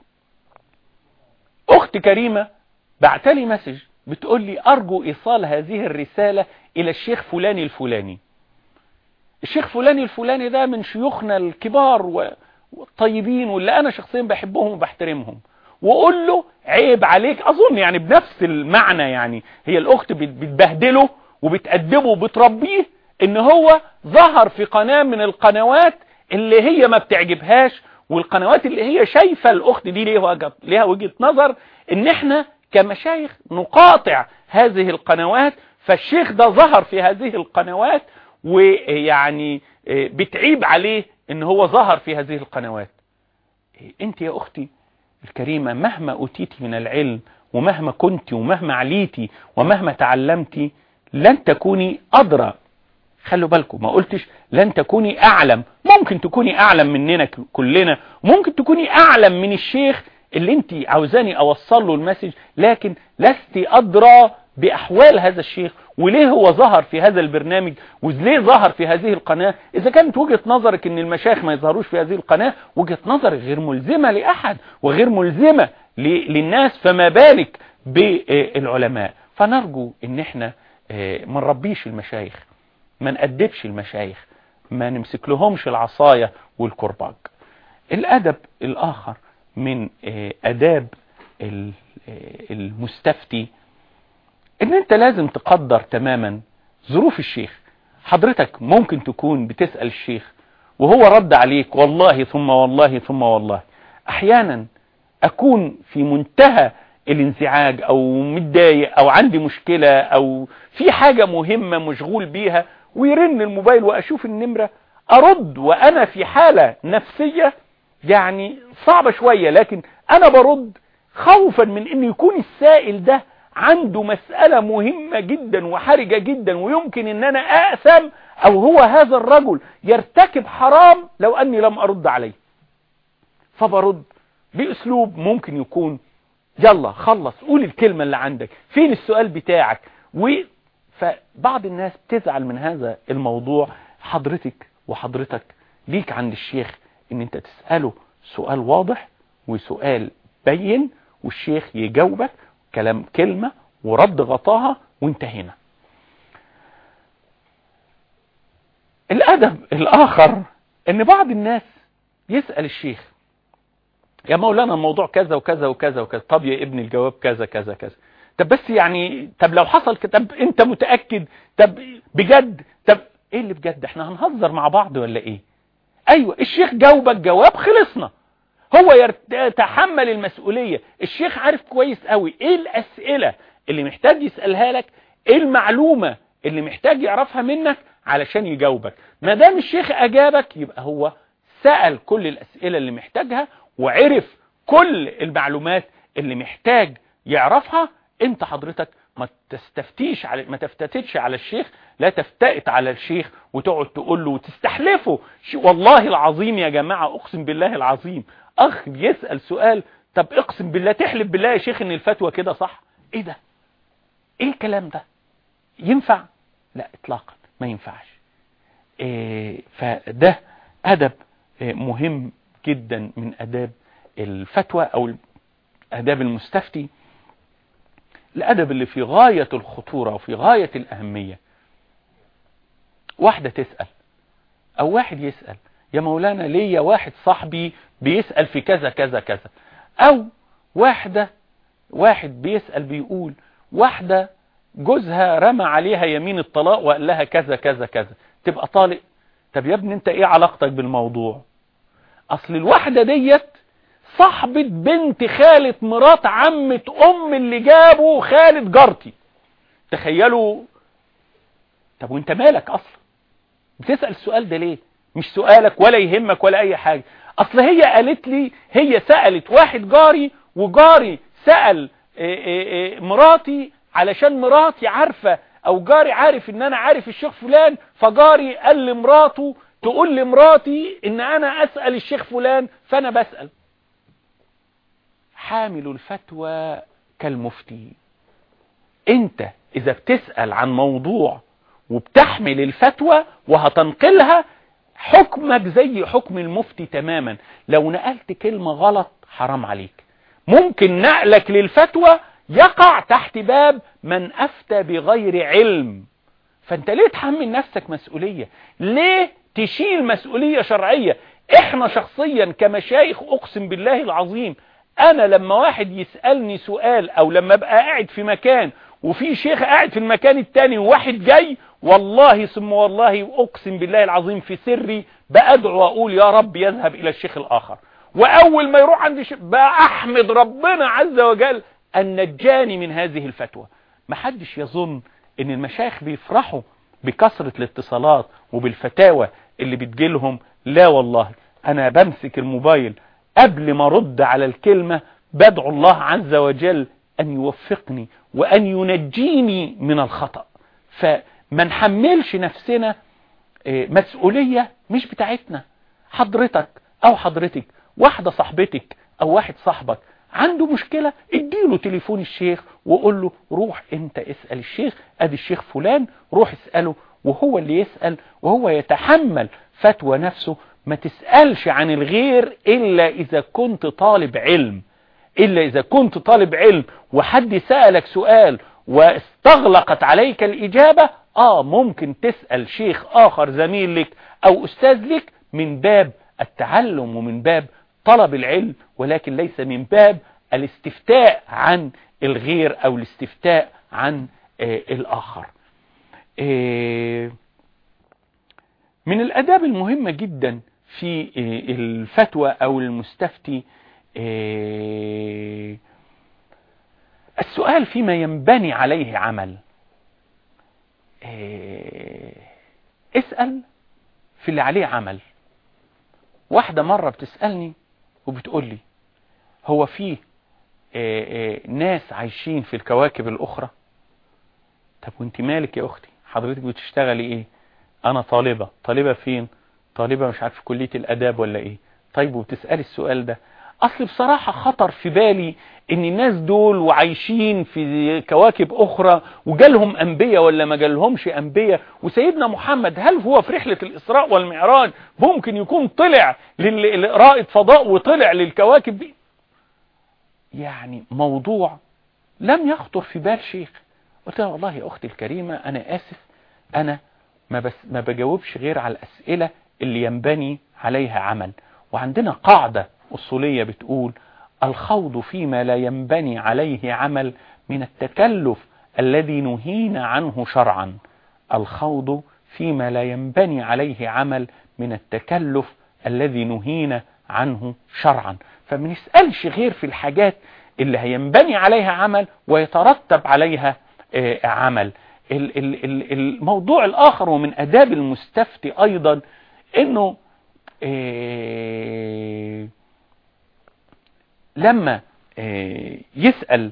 اخت كريمة بعتلي مسج بتقول لي ارجو ايصال هذه الرسالة الى الشيخ فلاني الفلاني الشيخ فلاني الفلاني ده من شيوخنا الكبار والطيبين واللي انا شخصيا بحبهم وبحترمهم وقول له عيب عليك اظن يعني بنفس المعنى يعني هي الاخت بتبهدله وبتأدبه وبتربيه ان هو ظهر في قناة من القنوات اللي هي ما بتعجبهاش والقنوات اللي هي شايفة الاخت دي ليها ليها وجهة نظر ان احنا كمشايخ نقاطع هذه القنوات فالشيخ ده ظهر في هذه القنوات ويعني بتعيب عليه ان هو ظهر في هذه القنوات انت يا اختي الكريمة مهما أوتيتي من العلم ومهما كنت ومهما عليتي ومهما تعلمتي لن تكوني أدرى خلوا بالكم ما قلتش لن تكوني أعلم ممكن تكوني أعلم مننا كلنا ممكن تكوني أعلم من الشيخ اللي انت عاوزاني أوصل له المسج لكن لست أدرى بأحوال هذا الشيخ وليه هو ظهر في هذا البرنامج وليه ظهر في هذه القناة إذا كانت وجهة نظرك أن المشايخ ما يظهروش في هذه القناة وجهة نظرك غير ملزمة لأحد وغير ملزمة للناس فما بالك بالعلماء فنرجو أن احنا ما نربيش المشايخ ما نأدبش المشايخ ما نمسك لهمش العصاية والكرباج الأدب الآخر من أداب المستفتي ان انت لازم تقدر تماما ظروف الشيخ حضرتك ممكن تكون بتسأل الشيخ وهو رد عليك والله ثم والله ثم والله احيانا اكون في منتهى الانزعاج او متضايق او عندي مشكلة او في حاجة مهمة مشغول بيها ويرن الموبايل واشوف النمرة ارد وانا في حالة نفسية يعني صعبة شوية لكن انا برد خوفا من ان يكون السائل ده عنده مسألة مهمة جدا وحرجة جدا ويمكن ان انا اقسم او هو هذا الرجل يرتكب حرام لو اني لم ارد عليه فبرد باسلوب ممكن يكون يلا خلص قول الكلمة اللي عندك فين السؤال بتاعك و فبعض الناس بتزعل من هذا الموضوع حضرتك وحضرتك ليك عند الشيخ ان انت تسأله سؤال واضح وسؤال بين والشيخ يجاوبك كلام كلمة ورد غطاها وانتهينا الأدب الآخر ان بعض الناس يسأل الشيخ يا مولانا الموضوع كذا وكذا وكذا وكذا طب يا ابني الجواب كذا كذا كذا طب بس يعني طب لو حصل كده طب انت متأكد طب بجد طب ايه اللي بجد احنا هنهزر مع بعض ولا ايه ايوه الشيخ جاوبك جواب خلصنا هو يتحمل المسؤولية الشيخ عارف كويس قوي ايه الاسئلة اللي محتاج يسألها لك ايه المعلومة اللي محتاج يعرفها منك علشان يجاوبك ما دام الشيخ اجابك يبقى هو سأل كل الاسئلة اللي محتاجها وعرف كل المعلومات اللي محتاج يعرفها انت حضرتك ما تستفتيش على ما تفتتش على الشيخ لا تفتئت على الشيخ وتقعد تقول له وتستحلفه والله العظيم يا جماعة اقسم بالله العظيم اخ يسأل سؤال طب اقسم بالله تحلف بالله يا شيخ ان الفتوى كده صح ايه ده ايه الكلام ده ينفع لا اطلاقا ما ينفعش إيه فده ادب إيه مهم جدا من اداب الفتوى او اداب المستفتي الادب اللي في غاية الخطورة وفي غاية الاهمية واحدة تسأل او واحد يسأل يا مولانا ليا واحد صاحبي بيسأل في كذا كذا كذا او واحدة واحد بيسأل بيقول واحدة جوزها رمى عليها يمين الطلاق وقال لها كذا كذا كذا تبقى طالق طب يا ابني انت ايه علاقتك بالموضوع اصل الواحدة ديت صاحبة بنت خالة مرات عمة ام اللي جابوا خالة جارتي تخيلوا طب وانت مالك اصلا بتسأل السؤال ده ليه مش سؤالك ولا يهمك ولا اي حاجة اصل هي قالت لي هي سألت واحد جاري وجاري سأل إيه إيه إيه مراتي علشان مراتي عارفة او جاري عارف ان انا عارف الشيخ فلان فجاري قال لمراته تقول لمراتي ان انا اسأل الشيخ فلان فانا بسأل حامل الفتوى كالمفتي انت اذا بتسأل عن موضوع وبتحمل الفتوى وهتنقلها حكمك زي حكم المفتي تماما لو نقلت كلمة غلط حرام عليك ممكن نقلك للفتوى يقع تحت باب من أفتى بغير علم فانت ليه تحمل نفسك مسؤولية ليه تشيل مسؤولية شرعية احنا شخصيا كمشايخ اقسم بالله العظيم انا لما واحد يسألني سؤال او لما ابقى قاعد في مكان وفي شيخ قاعد في المكان التاني وواحد جاي والله ثم والله اقسم بالله العظيم في سري بأدعو واقول يا رب يذهب الى الشيخ الاخر واول ما يروح عند الشيخ بأحمد ربنا عز وجل ان نجاني من هذه الفتوى محدش يظن ان المشايخ بيفرحوا بكثرة الاتصالات وبالفتاوى اللي بتجيلهم لا والله انا بمسك الموبايل قبل ما ارد على الكلمة بدعو الله عز وجل ان يوفقني وان ينجيني من الخطأ فما نحملش نفسنا مسؤولية مش بتاعتنا حضرتك او حضرتك واحدة صاحبتك او واحد صاحبك عنده مشكلة اديله تليفون الشيخ وقول له روح انت اسأل الشيخ ادي الشيخ فلان روح اسأله وهو اللي يسأل وهو يتحمل فتوى نفسه ما تسألش عن الغير إلا إذا كنت طالب علم إلا إذا كنت طالب علم وحد سألك سؤال واستغلقت عليك الإجابة آه ممكن تسأل شيخ آخر زميل لك أو أستاذ لك من باب التعلم ومن باب طلب العلم ولكن ليس من باب الاستفتاء عن الغير أو الاستفتاء عن آه الآخر آه من الأداب المهمة جدا في الفتوى أو المستفتي السؤال فيما ينبني عليه عمل اسأل في اللي عليه عمل واحدة مرة بتسألني وبتقول لي هو فيه ناس عايشين في الكواكب الأخرى طب وانت مالك يا أختي حضرتك بتشتغلي ايه انا طالبة طالبة فين طالبة مش عارف في كلية الاداب ولا ايه طيب وبتسألي السؤال ده اصل بصراحة خطر في بالي ان الناس دول وعايشين في كواكب اخرى وجالهم انبياء ولا ما جالهمش انبياء وسيدنا محمد هل هو في رحلة الاسراء والمعراج ممكن يكون طلع لرائد فضاء وطلع للكواكب دي يعني موضوع لم يخطر في بال شيخ قلت لها والله يا اختي الكريمة انا اسف انا ما, بس ما بجاوبش غير على الاسئلة اللي ينبني عليها عمل وعندنا قاعدة أصولية بتقول الخوض فيما لا ينبني عليه عمل من التكلف الذي نهينا عنه شرعا الخوض فيما لا ينبني عليه عمل من التكلف الذي نهينا عنه شرعا فما نسألش غير في الحاجات اللي هينبني عليها عمل ويترتب عليها عمل الموضوع الآخر ومن أداب المستفتي أيضا أنه لما يسأل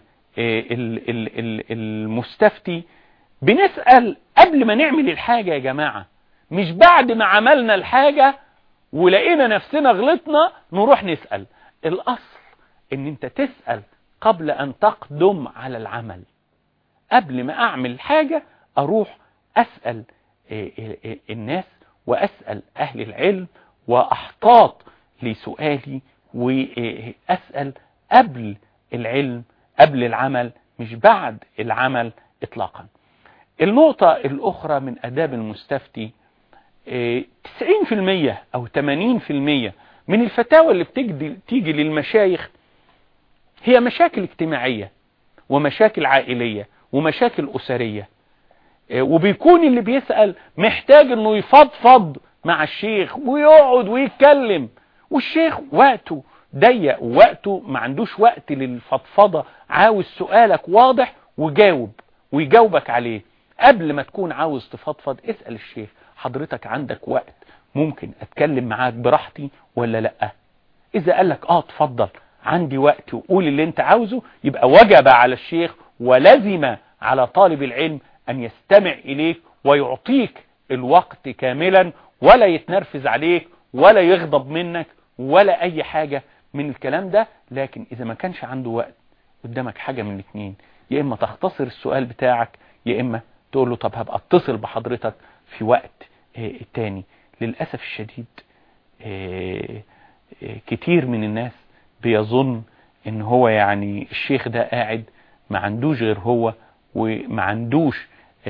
المستفتي بنسأل قبل ما نعمل الحاجة يا جماعة مش بعد ما عملنا الحاجة ولقينا نفسنا غلطنا نروح نسأل الأصل ان انت تسأل قبل ان تقدم على العمل قبل ما اعمل حاجة اروح اسأل الناس واسأل اهل العلم واحتاط لسؤالي واسأل قبل العلم قبل العمل مش بعد العمل اطلاقا النقطة الاخرى من اداب المستفتي 90% او 80% من الفتاوى اللي بتيجي للمشايخ هي مشاكل اجتماعية ومشاكل عائلية ومشاكل أسرية وبيكون اللي بيسأل محتاج انه يفضفض مع الشيخ ويقعد ويتكلم والشيخ وقته ضيق ووقته ما عندوش وقت للفضفضة عاوز سؤالك واضح وجاوب ويجاوبك عليه قبل ما تكون عاوز تفضفض اسأل الشيخ حضرتك عندك وقت ممكن اتكلم معاك براحتي ولا لا اذا قال لك اه اتفضل عندي وقت وقول اللي انت عاوزه يبقى وجب على الشيخ ولزم على طالب العلم ان يستمع اليك ويعطيك الوقت كاملا ولا يتنرفز عليك ولا يغضب منك ولا اي حاجة من الكلام ده لكن اذا ما كانش عنده وقت قدامك حاجة من الاثنين يا اما تختصر السؤال بتاعك يا اما تقول له طب هبقى اتصل بحضرتك في وقت اه تاني للأسف الشديد اه اه كتير من الناس بيظن ان هو يعني الشيخ ده قاعد ما عندوش غير هو وما عندوش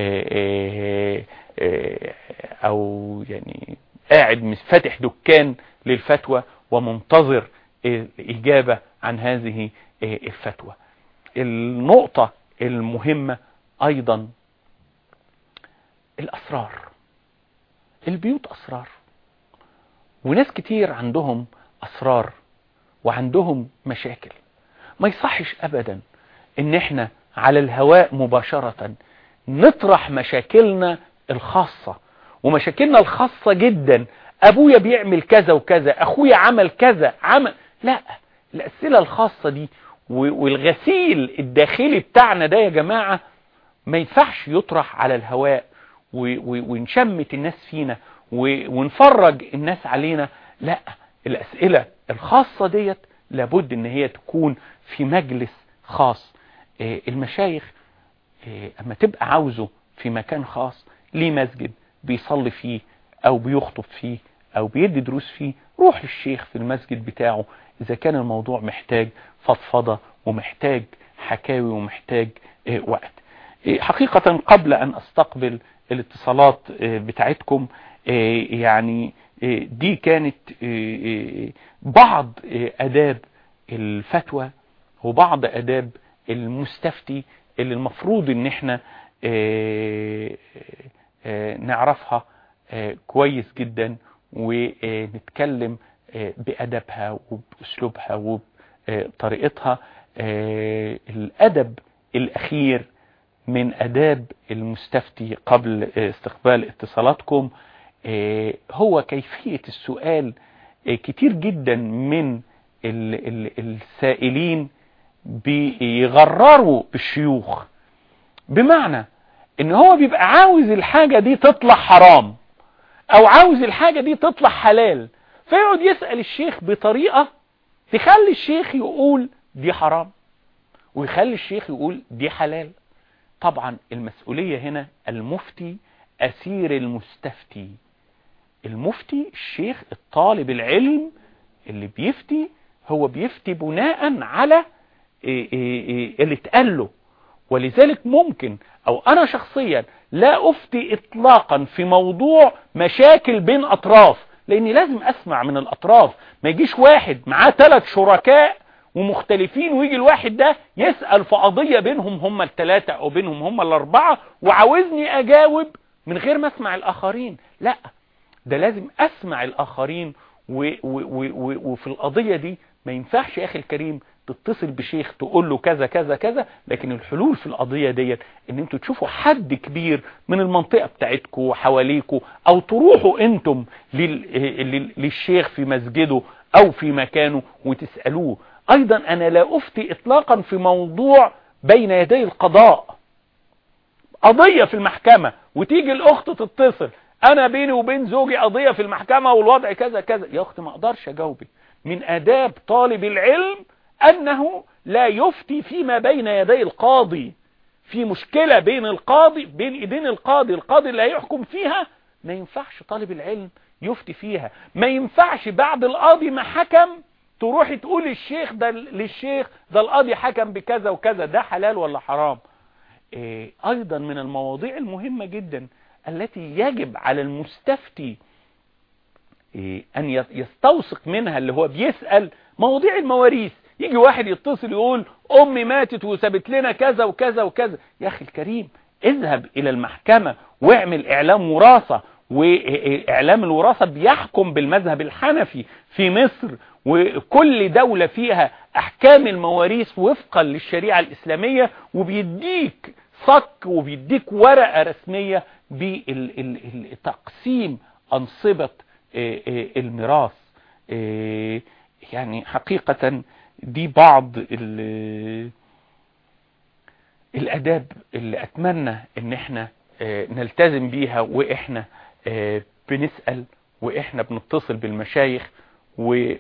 او يعني قاعد فاتح دكان للفتوى ومنتظر الاجابة عن هذه الفتوى النقطة المهمة ايضا الاسرار البيوت اسرار وناس كتير عندهم اسرار وعندهم مشاكل ما يصحش ابدا ان احنا على الهواء مباشرة نطرح مشاكلنا الخاصة ومشاكلنا الخاصة جدا ابويا بيعمل كذا وكذا اخويا عمل كذا عمل لا الاسئلة الخاصة دي والغسيل الداخلي بتاعنا ده يا جماعة ما ينفعش يطرح على الهواء ونشمت الناس فينا ونفرج الناس علينا لا الاسئلة الخاصة ديت لابد ان هي تكون في مجلس خاص المشايخ اما تبقى عاوزه في مكان خاص ليه مسجد بيصلي فيه او بيخطب فيه او بيدي دروس فيه روح للشيخ في المسجد بتاعه اذا كان الموضوع محتاج فضفضة ومحتاج حكاوي ومحتاج وقت حقيقة قبل ان استقبل الاتصالات بتاعتكم يعني دي كانت بعض اداب الفتوى وبعض اداب المستفتي اللي المفروض ان احنا نعرفها كويس جدا ونتكلم بأدبها وبأسلوبها وبطريقتها الأدب الأخير من أداب المستفتي قبل استقبال اتصالاتكم هو كيفية السؤال كتير جدا من السائلين بيغرروا الشيوخ بمعنى ان هو بيبقى عاوز الحاجة دي تطلع حرام او عاوز الحاجة دي تطلع حلال فيقعد يسأل الشيخ بطريقة تخلي الشيخ يقول دي حرام ويخلي الشيخ يقول دي حلال طبعا المسؤولية هنا المفتي أسير المستفتي المفتي الشيخ الطالب العلم اللي بيفتي هو بيفتي بناء على اللي اتقال له ولذلك ممكن او انا شخصيا لا افتي اطلاقا في موضوع مشاكل بين اطراف لاني لازم اسمع من الاطراف ما يجيش واحد معاه ثلاث شركاء ومختلفين ويجي الواحد ده يسأل في قضية بينهم هم الثلاثة او بينهم هم الاربعة وعاوزني اجاوب من غير ما اسمع الاخرين لا ده لازم اسمع الاخرين و و و وفي القضية دي ما ينفعش يا اخي الكريم تتصل بشيخ تقول له كذا كذا كذا لكن الحلول في القضية ديت ان انتوا تشوفوا حد كبير من المنطقة بتاعتكم وحواليكم او تروحوا انتم للشيخ في مسجده او في مكانه وتسألوه ايضا انا لا افتي اطلاقا في موضوع بين يدي القضاء قضية في المحكمة وتيجي الاخت تتصل انا بيني وبين زوجي قضية في المحكمة والوضع كذا كذا يا اختي ما اقدرش اجاوبك من اداب طالب العلم انه لا يفتي فيما بين يدي القاضي في مشكلة بين القاضي بين ايدين القاضي القاضي اللي هيحكم فيها ما ينفعش طالب العلم يفتي فيها ما ينفعش بعد القاضي ما حكم تروحي تقول للشيخ ده للشيخ ده القاضي حكم بكذا وكذا ده حلال ولا حرام إيه ايضا من المواضيع المهمة جدا التي يجب على المستفتي إيه ان يستوثق منها اللي هو بيسأل مواضيع المواريث يجي واحد يتصل يقول امي ماتت وسابت لنا كذا وكذا وكذا يا اخي الكريم اذهب الى المحكمة واعمل اعلام وراثة واعلام الوراثة بيحكم بالمذهب الحنفي في مصر وكل دولة فيها احكام المواريث وفقا للشريعة الاسلامية وبيديك صك وبيديك ورقة رسمية بتقسيم انصبة الميراث يعني حقيقة دي بعض الاداب اللي اتمنى ان احنا نلتزم بيها واحنا بنسأل واحنا بنتصل بالمشايخ وارجو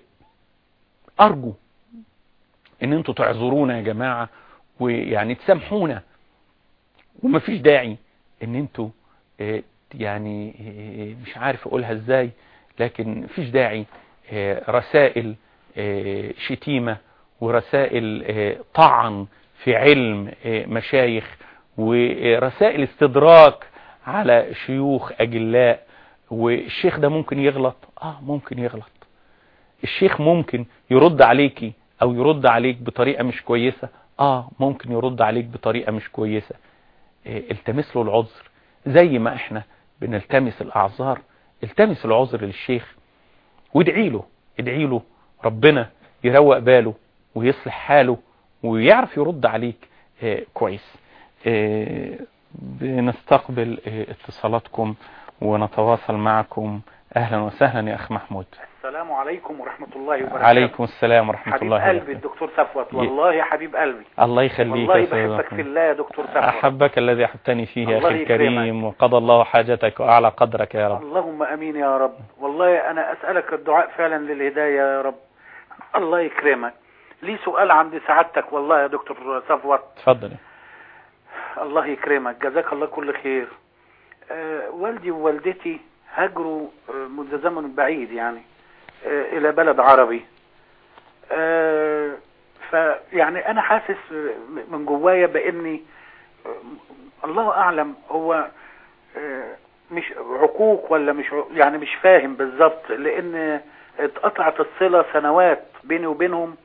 ان انتوا تعذرونا يا جماعة ويعني تسامحونا ومفيش داعي ان انتوا يعني مش عارف اقولها ازاي لكن مفيش داعي رسائل شتيمة ورسائل طعن في علم مشايخ ورسائل استدراك على شيوخ أجلاء والشيخ ده ممكن يغلط اه ممكن يغلط الشيخ ممكن يرد عليكي او يرد عليك بطريقة مش كويسة اه ممكن يرد عليك بطريقة مش كويسة اه التمس له العذر زي ما احنا بنلتمس الاعذار التمس العذر للشيخ وادعي له ادعي له ربنا يروق باله ويصلح حاله ويعرف يرد عليك اه كويس اه بنستقبل اتصالاتكم ونتواصل معكم اهلا وسهلا يا اخ محمود السلام عليكم ورحمة الله وبركاته عليكم السلام ورحمة الله حبيب قلبي الدكتور صفوت والله يا حبيب قلبي الله يخليك والله بحبك في الله يا دكتور صفوت أحبك الذي أحبتني فيه يا أخي الكريم وقضى الله حاجتك وأعلى قدرك يا رب اللهم أمين يا رب والله أنا أسألك الدعاء فعلا للهداية يا رب الله يكرمك لي سؤال عند سعادتك والله يا دكتور صفوت تفضل الله يكرمك جزاك الله كل خير أه والدي ووالدتي هاجروا منذ زمن بعيد يعني أه الى بلد عربي أه فيعني انا حاسس من جوايا باني الله اعلم هو مش عقوق ولا مش يعني مش فاهم بالظبط لان اتقطعت الصلة سنوات بيني وبينهم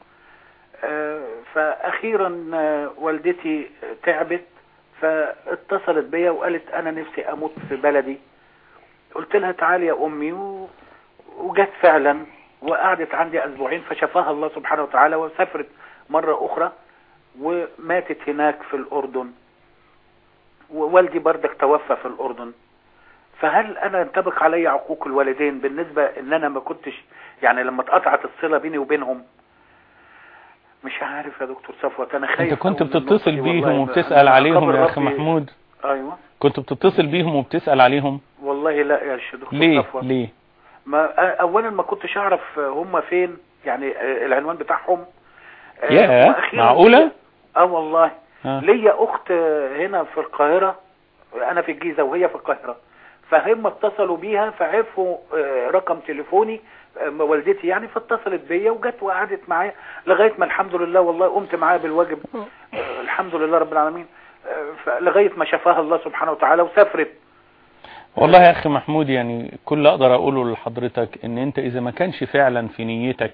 فاخيرا والدتي تعبت فاتصلت بيا وقالت انا نفسي اموت في بلدي قلت لها تعالي يا امي و... وجت فعلا وقعدت عندي اسبوعين فشفاها الله سبحانه وتعالى وسافرت مرة اخرى وماتت هناك في الاردن ووالدي بردك توفى في الاردن فهل انا ينطبق علي عقوق الوالدين بالنسبة ان انا ما كنتش يعني لما اتقطعت الصلة بيني وبينهم مش عارف يا دكتور صفوت انا خايف انت كنت بتتصل بيهم وبتسأل عليهم يا اخي محمود ايوه كنت بتتصل بيهم وبتسأل عليهم والله لا يا دكتور ليه صفوت ليه ما اولا ما كنتش اعرف هم فين يعني العنوان بتاعهم يا معقولة اه والله ليا اخت هنا في القاهرة انا في الجيزة وهي في القاهرة فهم اتصلوا بيها فعرفوا رقم تليفوني والدتي يعني فاتصلت بيا وجت وقعدت معايا لغايه ما الحمد لله والله قمت معاها بالواجب الحمد لله رب العالمين لغايه ما شفاها الله سبحانه وتعالى وسافرت والله يا اخي محمود يعني كل اقدر اقوله لحضرتك ان انت اذا ما كانش فعلا في نيتك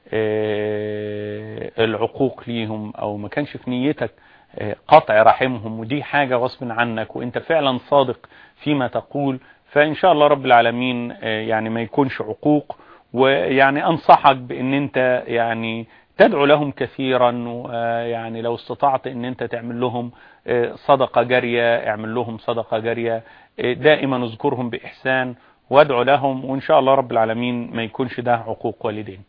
آه، العقوق ليهم او ما كانش في نيتك آه، قطع رحمهم ودي حاجة غصب عنك وانت فعلا صادق فيما تقول فان شاء الله رب العالمين آه، يعني ما يكونش عقوق ويعني انصحك بان انت يعني تدعو لهم كثيرا ويعني لو استطعت ان انت تعمل لهم صدقة جارية اعمل لهم صدقة جارية دائما اذكرهم بإحسان وادعو لهم وإن شاء الله رب العالمين ما يكونش ده عقوق والدين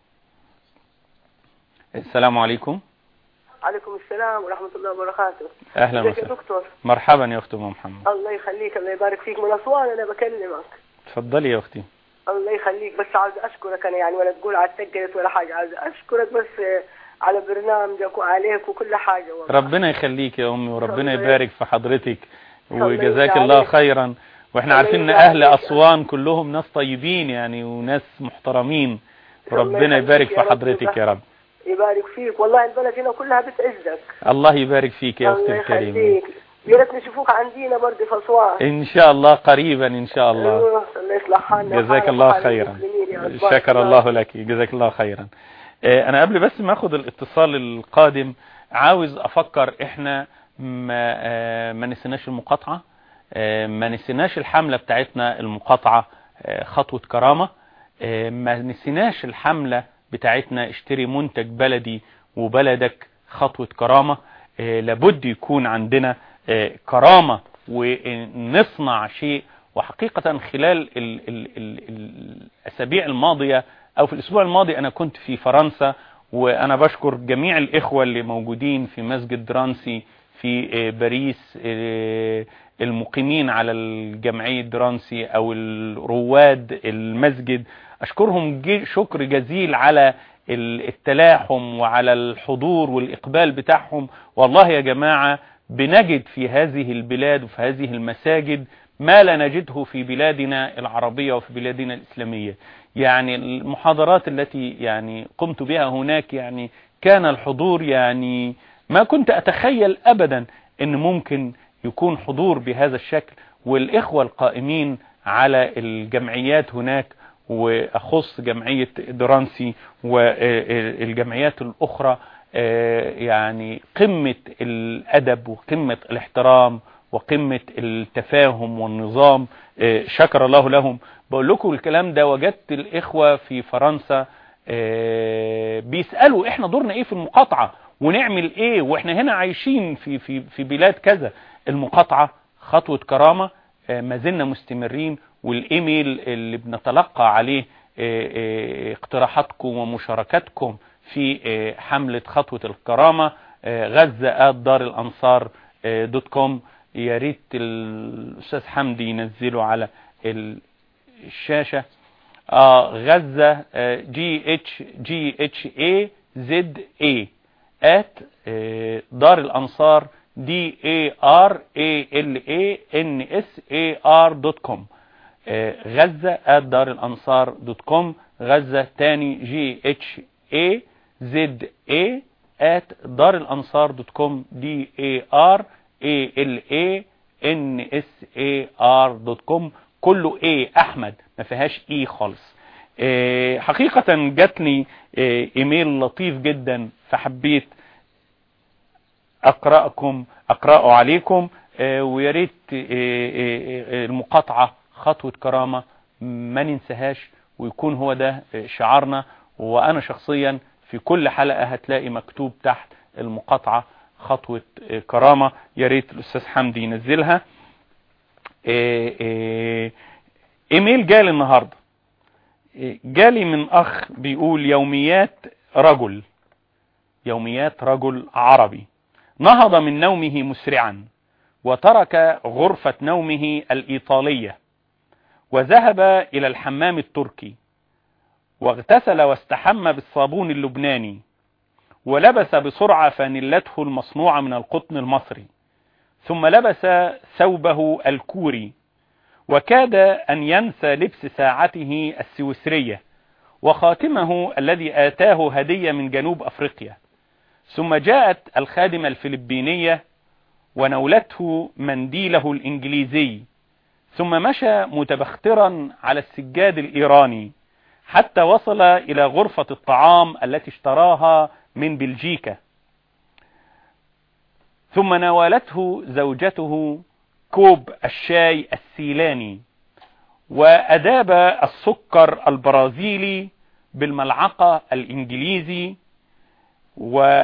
السلام عليكم عليكم السلام ورحمة الله وبركاته أهلا ازيك يا وسهلا دكتور مرحبا يا أختي أم محمد الله يخليك الله يبارك فيك من أسوان أنا بكلمك تفضلي يا أختي الله يخليك بس عاوز أشكرك أنا يعني ولا تقول على التجرت ولا حاجة عاوز أشكرك بس على برنامجك وعليك وكل حاجة والله ربنا يخليك يا أمي وربنا الله يبارك في حضرتك الله وجزاك يرضى الله عليك. خيرا واحنا الله عارفين ان يرضى اهل عليك. اسوان كلهم ناس طيبين يعني وناس محترمين الله ربنا يخليك يبارك يا في رب حضرتك يا رب يبارك فيك والله البلد هنا كلها بتعزك الله يبارك فيك يا اختي الله الكريمه يخليك يا ريت نشوفوك عندنا برضه في أسوان ان شاء الله قريبا ان شاء الله أيوه، الله يصلح حالنا جزاك وحال الله وحال خيرا المسلمين يا رب. بارك شكر الله لك جزاك الله خيرا آه، انا قبل بس ما اخد الاتصال القادم عاوز افكر احنا ما, آه، ما نسيناش المقاطعة آه، ما نسيناش الحملة بتاعتنا المقاطعة آه، خطوة كرامة آه، ما نسيناش الحملة بتاعتنا اشتري منتج بلدي وبلدك خطوة كرامة آه، لابد يكون عندنا آه، كرامة ونصنع شيء وحقيقة خلال ال ال ال الأسابيع الماضية أو في الأسبوع الماضي أنا كنت في فرنسا وأنا بشكر جميع الإخوة اللي موجودين في مسجد درانسي في آه، باريس آه، المقيمين على الجمعية درانسي أو الرواد المسجد أشكرهم جي- شكر جزيل على ال- التلاحم وعلى الحضور والإقبال بتاعهم والله يا جماعة بنجد في هذه البلاد وفي هذه المساجد ما لا نجده في بلادنا العربية وفي بلادنا الإسلامية يعني المحاضرات التي يعني قمت بها هناك يعني كان الحضور يعني ما كنت أتخيل أبدا أن ممكن يكون حضور بهذا الشكل والإخوة القائمين على الجمعيات هناك وأخص جمعية درانسي والجمعيات الأخرى آه، يعني قمة الأدب وقمة الاحترام وقمة التفاهم والنظام آه، شكر الله لهم بقول لكم الكلام ده وجدت الإخوة في فرنسا آه، بيسألوا احنا دورنا ايه في المقاطعة ونعمل ايه واحنا هنا عايشين في في في بلاد كذا المقاطعة خطوة كرامة آه، ما زلنا مستمرين والايميل اللي بنتلقى عليه آه، آه، اقتراحاتكم ومشاركاتكم في آه، حملة خطوة الكرامة آه، غزة دار الانصار آه، دوت كوم يا ريت الاستاذ حمدي ينزله على ال- الشاشة اه غزة جي اتش جي اتش اي زد اي ات دار الانصار دي اي ار اي ال اي ان اس اي ار دوت كوم غزة ات دار الانصار دوت كوم غزة تاني جي اتش اي زد اي ات دار الانصار دوت كوم دي اي ار اي ال اي ان اس اي ار دوت كوم كله ايه احمد ما فيهاش اي خالص إيه حقيقة جاتني إيه ايميل لطيف جدا فحبيت اقرأكم اقرأه عليكم إيه ويا ريت إيه إيه المقاطعة خطوة كرامة ما ننساهاش ويكون هو ده شعارنا وانا شخصيا في كل حلقة هتلاقي مكتوب تحت المقاطعة خطوة كرامة يا ريت الاستاذ حمدي ينزلها إيه إيه ايميل جالي النهاردة إيه جالي من اخ بيقول يوميات رجل يوميات رجل عربي نهض من نومه مسرعا وترك غرفة نومه الإيطالية وذهب إلى الحمام التركي واغتسل واستحم بالصابون اللبناني ولبس بسرعة فانلته المصنوعة من القطن المصري ثم لبس ثوبه الكوري وكاد أن ينسى لبس ساعته السويسرية وخاتمه الذي آتاه هدية من جنوب أفريقيا ثم جاءت الخادمة الفلبينية ونولته منديله الإنجليزي ثم مشى متبخترا على السجاد الإيراني حتى وصل إلى غرفة الطعام التي اشتراها من بلجيكا ثم ناولته زوجته كوب الشاي السيلاني وأداب السكر البرازيلي بالملعقة الإنجليزي و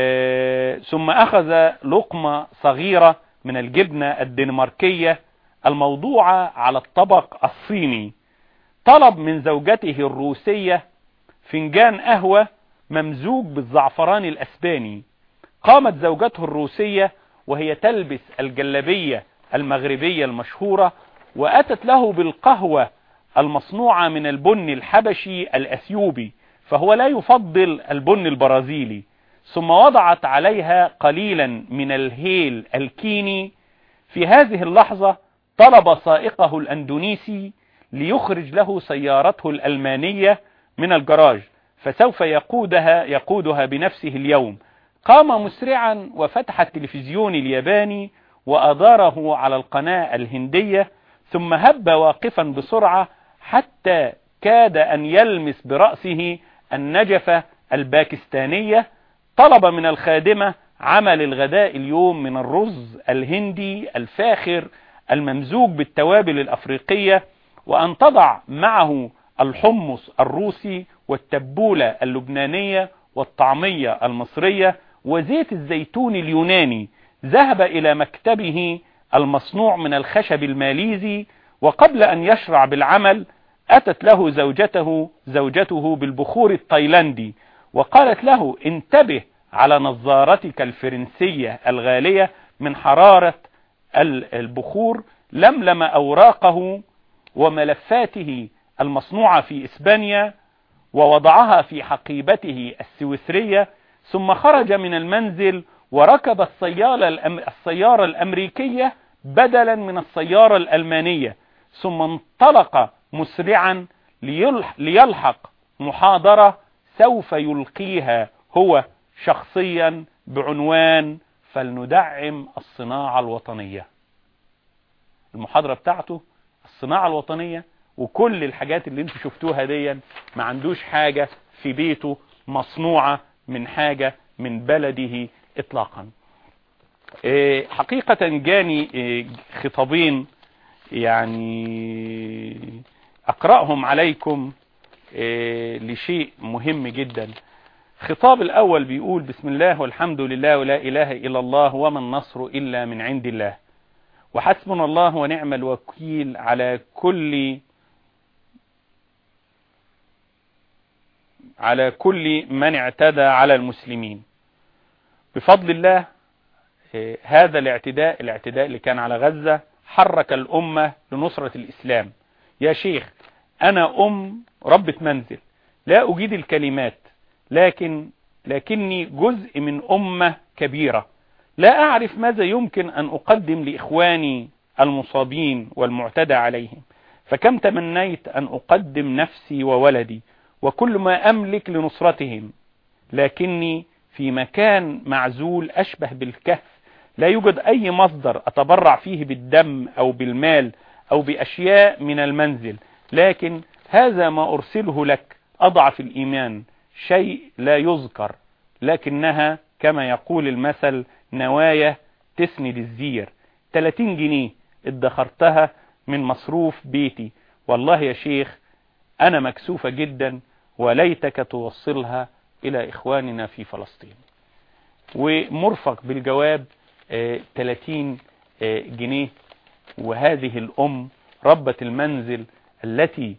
ثم أخذ لقمة صغيرة من الجبنة الدنماركية الموضوعة على الطبق الصيني طلب من زوجته الروسية فنجان قهوة ممزوج بالزعفران الأسباني قامت زوجته الروسية وهي تلبس الجلبية المغربية المشهورة وأتت له بالقهوة المصنوعة من البن الحبشي الأثيوبي فهو لا يفضل البن البرازيلي ثم وضعت عليها قليلا من الهيل الكيني في هذه اللحظة طلب سائقه الأندونيسي ليخرج له سيارته الألمانية من الجراج فسوف يقودها يقودها بنفسه اليوم قام مسرعا وفتح التلفزيون الياباني وأداره على القناة الهندية ثم هب واقفا بسرعة حتى كاد أن يلمس برأسه النجفة الباكستانية طلب من الخادمة عمل الغداء اليوم من الرز الهندي الفاخر الممزوج بالتوابل الأفريقية وأن تضع معه الحمص الروسي والتبولة اللبنانية والطعمية المصرية وزيت الزيتون اليوناني ذهب إلى مكتبه المصنوع من الخشب الماليزي وقبل أن يشرع بالعمل أتت له زوجته زوجته بالبخور التايلاندي وقالت له انتبه على نظارتك الفرنسية الغالية من حرارة البخور لملم أوراقه وملفاته المصنوعة في إسبانيا ووضعها في حقيبته السويسرية ثم خرج من المنزل وركب السيارة, الأم... السيارة الأمريكية بدلا من السيارة الألمانية ثم انطلق مسرعا ليلح... ليلحق محاضرة سوف يلقيها هو شخصيا بعنوان فلندعم الصناعة الوطنية المحاضرة بتاعته الصناعة الوطنية وكل الحاجات اللي انتوا شفتوها دي ما عندوش حاجة في بيته مصنوعة من حاجة من بلده اطلاقا اه حقيقة جاني اه خطابين يعني اقرأهم عليكم اه لشيء مهم جدا خطاب الاول بيقول بسم الله والحمد لله ولا اله الا الله وما النصر الا من عند الله وحسبنا الله ونعم الوكيل على كل على كل من اعتدى على المسلمين بفضل الله هذا الاعتداء الاعتداء اللي كان على غزة حرك الأمة لنصرة الإسلام يا شيخ أنا أم ربة منزل لا أجيد الكلمات لكن لكني جزء من أمة كبيرة لا أعرف ماذا يمكن أن أقدم لإخواني المصابين والمعتدى عليهم فكم تمنيت أن أقدم نفسي وولدي وكل ما أملك لنصرتهم لكني في مكان معزول أشبه بالكهف لا يوجد أي مصدر أتبرع فيه بالدم أو بالمال أو بأشياء من المنزل لكن هذا ما أرسله لك أضعف الإيمان شيء لا يذكر لكنها كما يقول المثل نوايا تسند الزير 30 جنيه ادخرتها من مصروف بيتي والله يا شيخ أنا مكسوفة جدا وليتك توصلها إلى إخواننا في فلسطين ومرفق بالجواب 30 جنيه وهذه الأم ربة المنزل التي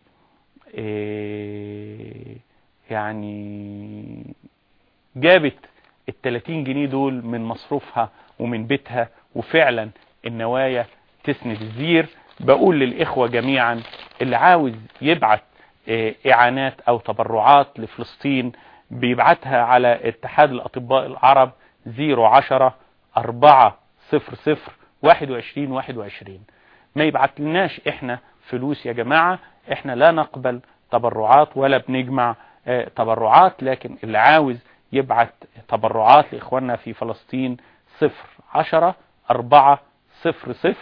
يعني جابت ال 30 جنيه دول من مصروفها ومن بيتها وفعلا النوايا تسند الزير بقول للإخوة جميعا اللي عاوز يبعت إعانات أو تبرعات لفلسطين بيبعتها على اتحاد الأطباء العرب 010 4 0 0 21 21 ما يبعت لناش احنا فلوس يا جماعة احنا لا نقبل تبرعات ولا بنجمع اه تبرعات لكن اللي عاوز يبعت تبرعات لإخواننا في فلسطين 0 10 4 0 0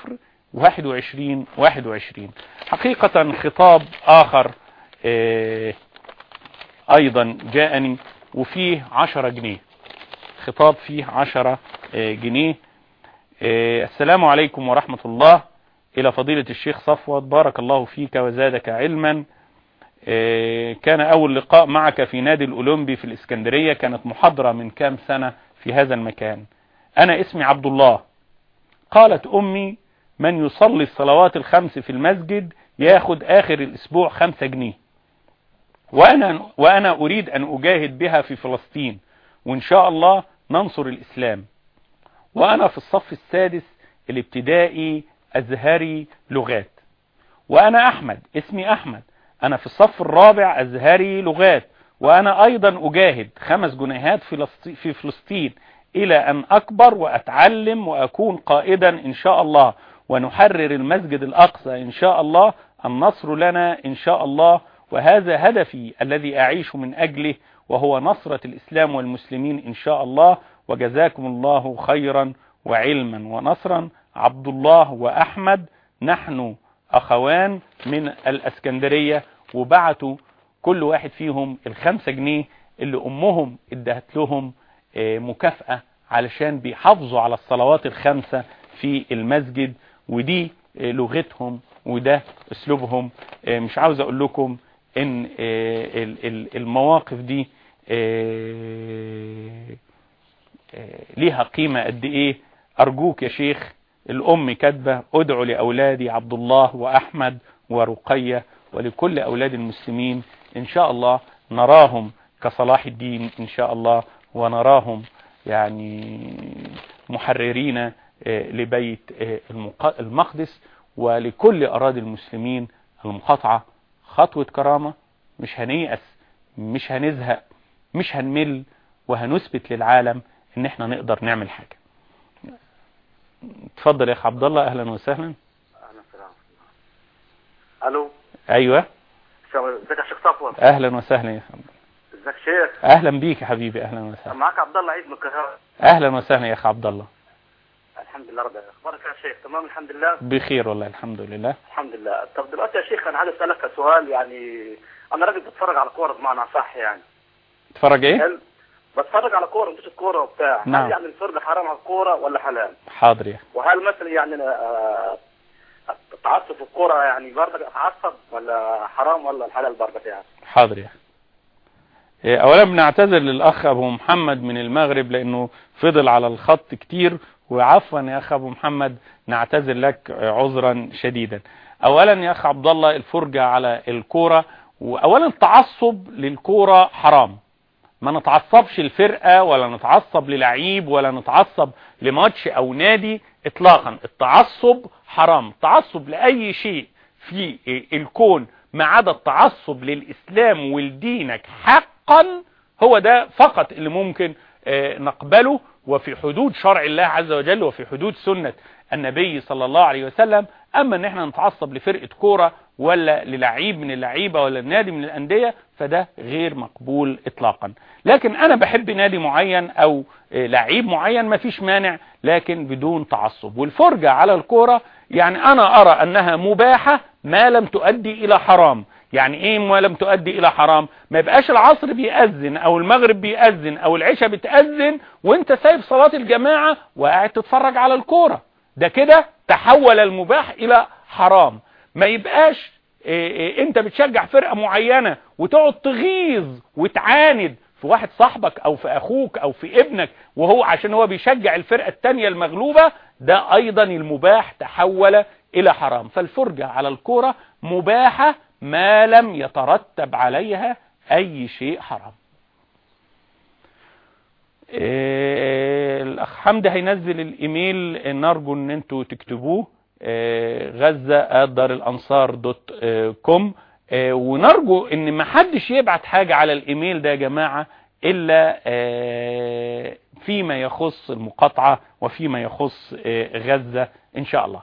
21 21 حقيقة خطاب آخر آه، أيضا جاءني وفيه 10 جنيه خطاب فيه 10 آه، جنيه آه، السلام عليكم ورحمة الله إلى فضيلة الشيخ صفوت بارك الله فيك وزادك علما آه، كان أول لقاء معك في نادي الأولمبي في الإسكندرية كانت محاضرة من كام سنة في هذا المكان أنا اسمي عبد الله قالت أمي من يصلي الصلوات الخمس في المسجد ياخد آخر الأسبوع خمسة جنيه وأنا, وأنا أريد أن أجاهد بها في فلسطين وإن شاء الله ننصر الإسلام وأنا في الصف السادس الابتدائي أزهري لغات وأنا أحمد اسمي أحمد أنا في الصف الرابع أزهري لغات وأنا أيضا أجاهد خمس جنيهات فلسطي- في فلسطين إلى أن أكبر وأتعلم وأكون قائدا إن شاء الله ونحرر المسجد الأقصى إن شاء الله النصر لنا إن شاء الله وهذا هدفي الذي أعيش من أجله وهو نصرة الإسلام والمسلمين إن شاء الله وجزاكم الله خيرا وعلما ونصرا عبد الله وأحمد نحن أخوان من الأسكندرية وبعتوا كل واحد فيهم الخمسة جنيه اللي أمهم ادهت لهم آه، مكافأة علشان بيحافظوا على الصلوات الخمسة في المسجد ودي آه، لغتهم وده اسلوبهم آه، مش عاوز اقول لكم ان آه، ال- ال- المواقف دي آه، آه، ليها قيمة قد ايه ارجوك يا شيخ الام كاتبة ادعو لاولادي عبد الله واحمد ورقية ولكل اولاد المسلمين ان شاء الله نراهم كصلاح الدين ان شاء الله ونراهم يعني محررين آه، لبيت آه، المق- المقدس ولكل اراضي المسلمين المقاطعة خطوة كرامة مش هنيأس مش هنزهق مش هنمل وهنثبت للعالم ان احنا نقدر نعمل حاجة اتفضل يا اخ عبد الله اهلا وسهلا اهلا السلام الو ايوه شو- ازيك يا شيخ صفوان اهلا وسهلا يا اخ عبد الله. ازيك شيخ اهلا بيك يا حبيبي اهلا وسهلا معاك عبد الله عيد من القاهره اهلا وسهلا يا اخ عبد الله الحمد لله رب العالمين اخبارك يا شيخ تمام الحمد لله بخير والله الحمد لله الحمد لله طب دلوقتي يا شيخ انا عايز اسالك سؤال يعني انا راجل بتفرج على كوره بمعنى صح يعني اتفرج ايه حلو بتفرج على كوره مش كوره وبتاع نعم. هل يعني الفرجه حرام على الكوره ولا حلال حاضر يا اخي وهل مثلا يعني آه، التعصب في الكوره يعني برضك اتعصب ولا حرام ولا الحلال برضك يعني حاضر يا اخي إيه، اولا بنعتذر للاخ ابو محمد من المغرب لانه فضل على الخط كتير وعفوا يا اخ ابو محمد نعتذر لك عذرا شديدا اولا يا اخ عبد الله الفرجة على الكورة واولا التعصب للكورة حرام ما نتعصبش الفرقة ولا نتعصب للعيب ولا نتعصب لماتش او نادي اطلاقا التعصب حرام التعصب لاي شيء في الكون ما عدا التعصب للاسلام ولدينك حقا هو ده فقط اللي ممكن آه، نقبله وفي حدود شرع الله عز وجل وفي حدود سنة النبي صلى الله عليه وسلم اما ان احنا نتعصب لفرقة كورة ولا للعيب من اللعيبة ولا النادي من الاندية فده غير مقبول اطلاقا لكن انا بحب نادي معين او آه، لعيب معين ما فيش مانع لكن بدون تعصب والفرجة على الكورة يعني انا ارى انها مباحة ما لم تؤدي الى حرام يعني ايه ما لم تؤدي الى حرام ما يبقاش العصر بيأذن او المغرب بيأذن او العشاء بتأذن وانت سايب صلاة الجماعة وقاعد تتفرج على الكورة ده كده تحول المباح الى حرام ما يبقاش إيه إيه انت بتشجع فرقة معينة وتقعد تغيظ وتعاند في واحد صاحبك او في اخوك او في ابنك وهو عشان هو بيشجع الفرقة التانية المغلوبة ده ايضا المباح تحول الى حرام فالفرجة على الكورة مباحة ما لم يترتب عليها اي شيء حرام إيه الاخ حمدي هينزل الايميل نرجو ان انتوا تكتبوه إيه غزة دار الانصار دوت إيه كوم إيه ونرجو ان ما حدش يبعت حاجة على الايميل ده يا جماعة الا إيه فيما يخص المقاطعة وفيما يخص إيه غزة ان شاء الله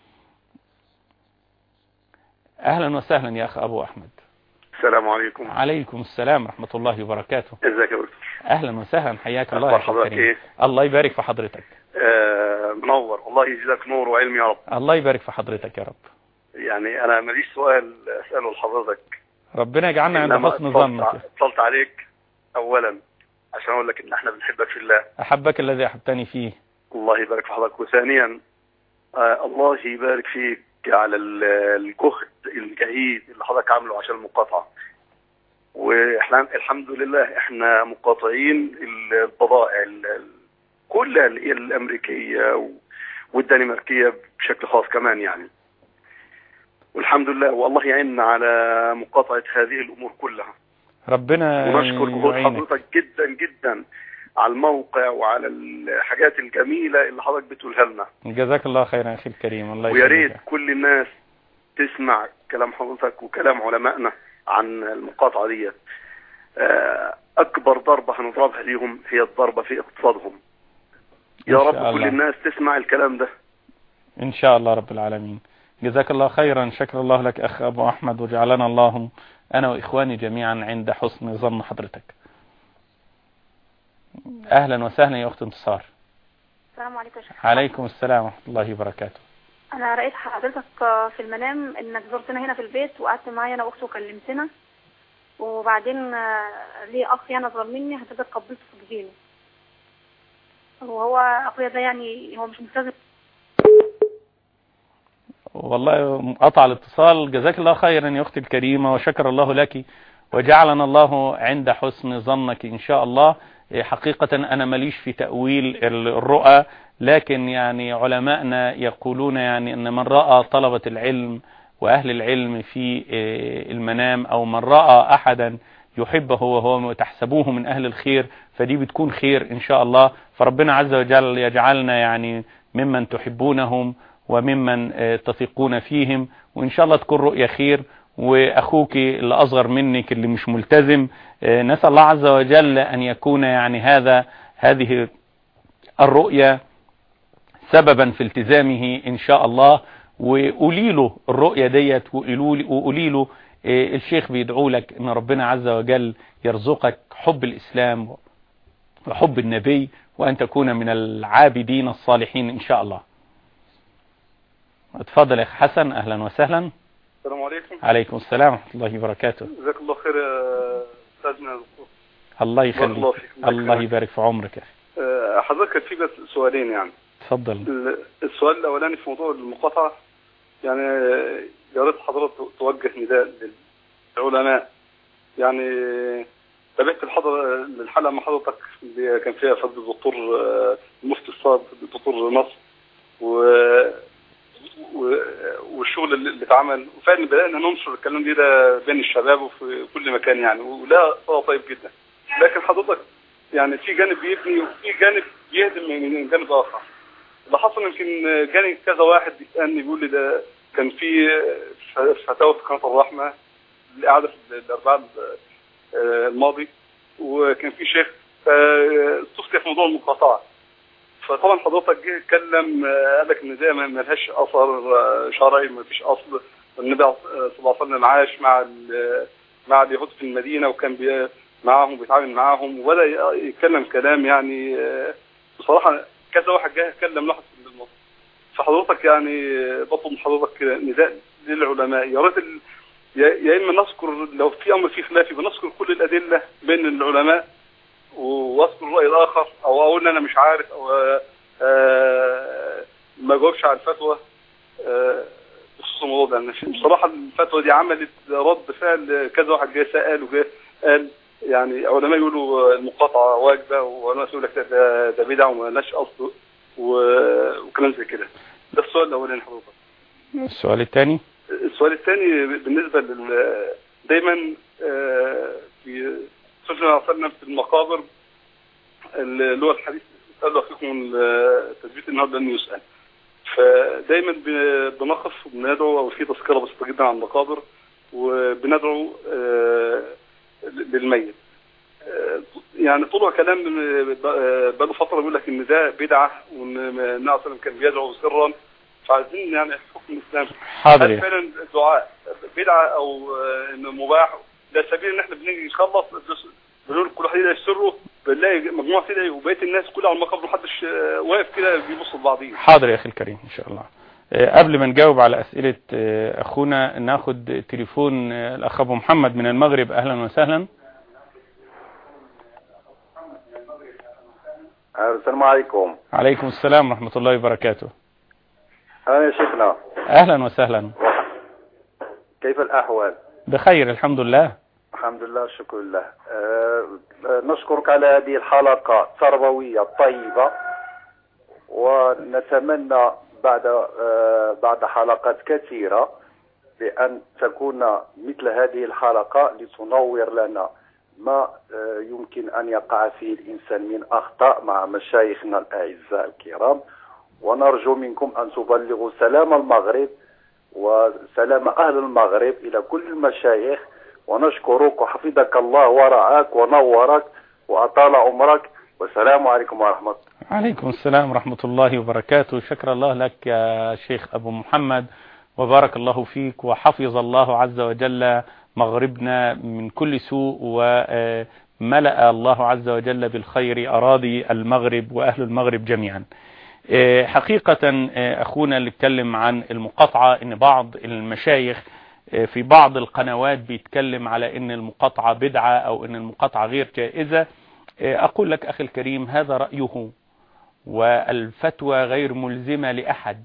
اهلا وسهلا يا اخ ابو احمد السلام عليكم عليكم السلام ورحمة الله وبركاته ازيك يا دكتور اهلا وسهلا حياك الله يا أخبار أخي حضرتك الكريم إيه؟ الله يبارك في حضرتك آه منور والله الله يجزاك نور وعلم يا رب الله يبارك في حضرتك يا رب يعني انا ماليش سؤال اساله لحضرتك ربنا يجعلنا عند إنما حسن اتصلت ظنك ع- اتصلت عليك اولا عشان اقول لك ان احنا بنحبك في الله أحبك الذي أحبتني فيه الله يبارك في حضرتك وثانيا آه الله يبارك فيك على ال- الجهد الجهيد اللي حضرتك عامله عشان المقاطعه واحنا الحمد لله احنا مقاطعين البضائع ال- ال- كلها اللي هي الامريكيه و- والدنماركيه بشكل خاص كمان يعني والحمد لله والله يعيننا على مقاطعه هذه الامور كلها ربنا ونشكر جهود يعينك حضرتك جدا جدا على الموقع وعلى الحاجات الجميلة اللي حضرتك بتقولها لنا جزاك الله خيرا أخي الكريم الله ويا ريت يخليك كل الناس تسمع كلام حضرتك وكلام علمائنا عن المقاطعة دي آه، أكبر ضربة هنضربها ليهم هي الضربة في اقتصادهم يا إن شاء رب كل الله. الناس تسمع الكلام ده إن شاء الله رب العالمين جزاك الله خيرا شكر الله لك أخ أبو أحمد وجعلنا الله أنا وإخواني جميعا عند حسن ظن حضرتك أهلا وسهلا يا أخت انتصار السلام عليكم يا شيخ عليكم السلام ورحمة الله وبركاته انا رأيت حضرتك في المنام انك زرتنا هنا في البيت وقعدت معايا انا واختي وكلمتنا وبعدين آه، ليه اخ يعني اصغر مني هتقدر قبلته في جبينه وهو اخويا ده يعني هو مش ملتزم والله قطع الاتصال جزاك الله خيرا يا أختي الكريمة وشكر الله لك وجعلنا الله عند حسن ظنك إن شاء الله إيه، حقيقة أنا ماليش في تأويل الرؤى لكن يعني علماءنا يقولون يعني أن من رأى طلبة العلم وأهل العلم في إيه، المنام أو من رأى أحدا يحبه وهو تحسبوه من أهل الخير فدي بتكون خير إن شاء الله فربنا عز وجل يجعلنا يعني ممن تحبونهم وممن آه، تثقون فيهم وإن شاء الله تكون رؤية خير وأخوك اللي أصغر منك اللي مش ملتزم آه، نسأل الله عز وجل أن يكون يعني هذا هذه الرؤية سببا في التزامه إن شاء الله وقولي له الرؤية ديت وقولوا لي- وقولي له آه، الشيخ بيدعو لك ان ربنا عز وجل يرزقك حب الإسلام وحب النبي وأن تكون من العابدين الصالحين إن شاء الله اتفضل يا أخ حسن أهلا وسهلا السلام عليكم عليكم السلام ورحمة الله وبركاته جزاك الله خير يا أستاذنا دكتور. الله بارك الله يخليك فيك. الله الله يكرمك. يبارك في عمرك يا أخي آه، حضرتك كان في بس سؤالين يعني اتفضل ال- السؤال الاولاني في موضوع المقاطعه يعني يا ريت حضرتك توجه نداء للعلماء يعني تابعت الحضر الحلقه مع حضرتك اللي كان فيها فضل الدكتور آه، المفتي الصاد الدكتور نصر و و- والشغل اللي اللي اتعمل وفعلا بدانا ننشر الكلام ده بين الشباب وفي كل مكان يعني ولا صار طيب جدا لكن حضرتك يعني في جانب بيبني وفي جانب بيهدم من جانب اخر اللي حصل يمكن جاني كذا واحد بيسالني بيقول لي ده كان في فتاوى في قناه الرحمه اللي قاعده في الاربعاء الماضي وكان في شيخ آه، استفتي في موضوع المقاطعه فطبعا حضرتك جه اتكلم آه، قال لك ان ده ما ما لهاش اثر آه، شرعي ما فيش اصل والنبي آه، صلى الله عليه وسلم عاش مع ال- مع اليهود في المدينه وكان بي معاهم بيتعامل معاهم وبدا ي- يتكلم كلام يعني آه، بصراحه كذا واحد جه اتكلم لحظه في الموضوع فحضرتك يعني بطلب من حضرتك كده نداء للعلماء يا ريت ال- يا يا اما نذكر لو في امر فيه خلاف يبقى نذكر كل الادله بين العلماء واذكر الراي الاخر او اقول ان انا مش عارف او آه، آه، ما جاوبش على الفتوى آه، بخصوص الموضوع ده لأن بصراحه الفتوى دي عملت رد فعل كذا واحد جاي سال وجاي قال يعني علماء يقولوا المقاطعه واجبه وناس يقول لك ده- ده ده بدعه وما لهاش اصل و- وكلام زي كده ده السؤال الاولاني حضرتك السؤال الثاني السؤال الثاني بالنسبه لل دايما آه، في صلى الله عليه وسلم في المقابر اللي هو الحديث سألوا أخيكم التثبيت النهارده لن يسأل فدايما ب- بنقف وبندعو أو في تذكرة بسيطة جدا عن المقابر وبندعو آه، للميت آه، يعني طلع كلام آه، بقاله فترة بيقول لك إن ده بدعة وإن النبي صلى الله عليه وسلم كان بيدعو سرا فعايزين يعني حكم الإسلام حاضر هل يا فعلا الدعاء بدعة أو آه، إنه مباح ده سبيل إن إحنا بنيجي نخلص بنقول كل واحد يلاقي سره بنلاقي مجموعه كده وبقيه الناس كلها على المقابر محدش آه، واقف كده بيبصوا لبعضيه حاضر يا اخي الكريم ان شاء الله آه، قبل ما نجاوب على اسئله آه، اخونا ناخد تليفون آه، الاخ ابو محمد من المغرب اهلا وسهلا السلام عليكم عليكم السلام ورحمه الله وبركاته أنا يا شيخنا اهلا وسهلا كيف الأحوال بخير الحمد لله الحمد لله شكر لله أه آه، نشكرك على هذه الحلقة التربوية الطيبة ونتمنى بعد أه بعد حلقات كثيرة بأن تكون مثل هذه الحلقة لتنور لنا ما آه، يمكن أن يقع فيه الإنسان من أخطاء مع مشايخنا الأعزاء الكرام ونرجو منكم أن تبلغوا سلام المغرب وسلام أهل المغرب إلى كل المشايخ ونشكرك وحفظك الله ورعاك ونورك وأطال عمرك والسلام عليكم ورحمة الله عليكم السلام ورحمة الله وبركاته شكر الله لك يا شيخ أبو محمد وبارك الله فيك وحفظ الله عز وجل مغربنا من كل سوء وملأ الله عز وجل بالخير أراضي المغرب وأهل المغرب جميعا آه، حقيقة آه، أخونا اللي اتكلم عن المقاطعة إن بعض المشايخ آه، في بعض القنوات بيتكلم على إن المقاطعة بدعة أو إن المقاطعة غير جائزة آه، أقول لك أخي الكريم هذا رأيه والفتوى غير ملزمة لأحد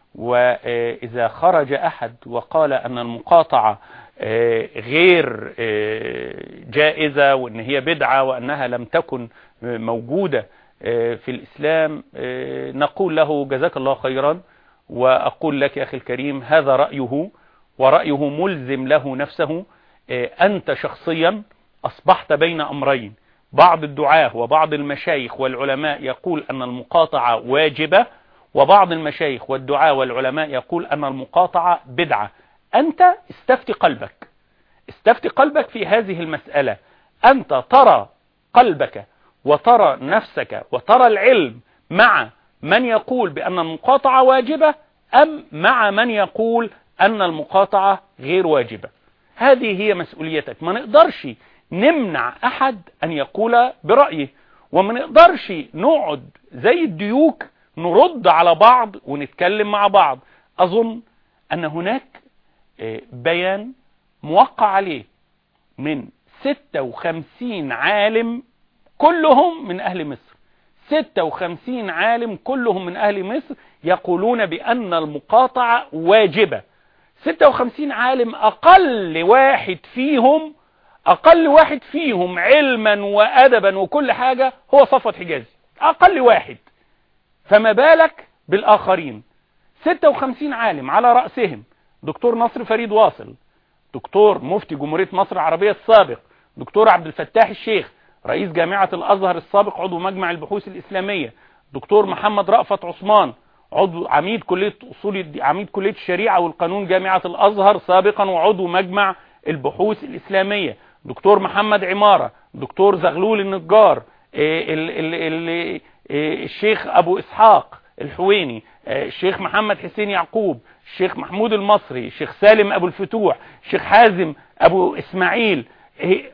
وإذا خرج أحد وقال أن المقاطعة آه، غير آه، جائزة وأن هي بدعة وأنها لم تكن آه، موجودة آه، في الإسلام آه، نقول له جزاك الله خيرا وأقول لك يا أخي الكريم هذا رأيه ورأيه ملزم له نفسه آه، أنت شخصيا أصبحت بين أمرين بعض الدعاة وبعض المشايخ والعلماء يقول أن المقاطعة واجبة وبعض المشايخ والدعاة والعلماء يقول أن المقاطعة بدعة أنت استفت قلبك استفت قلبك في هذه المسألة أنت ترى قلبك وترى نفسك وترى العلم مع من يقول بأن المقاطعة واجبة أم مع من يقول أن المقاطعة غير واجبة هذه هي مسؤوليتك ما نقدرش نمنع أحد أن يقول برأيه وما نقدرش نقعد زي الديوك نرد على بعض ونتكلم مع بعض أظن أن هناك آه، بيان موقع عليه من 56 عالم كلهم من أهل مصر 56 عالم كلهم من أهل مصر يقولون بأن المقاطعة واجبة 56 عالم أقل واحد فيهم أقل واحد فيهم علما وأدبا وكل حاجة هو صفوت حجازي أقل واحد فما بالك بالآخرين 56 عالم على رأسهم دكتور نصر فريد واصل دكتور مفتي جمهورية مصر العربية السابق دكتور عبد الفتاح الشيخ رئيس جامعة الأزهر السابق عضو مجمع البحوث الإسلامية دكتور محمد رأفت عثمان عضو عميد كلية أصول الد- عميد كلية الشريعة والقانون جامعة الأزهر سابقا وعضو مجمع البحوث الإسلامية دكتور محمد عمارة دكتور زغلول النجار إيه ال ال ال إيه الشيخ أبو إسحاق الحويني إيه الشيخ محمد حسين يعقوب الشيخ محمود المصري الشيخ سالم أبو الفتوح الشيخ حازم أبو إسماعيل إيه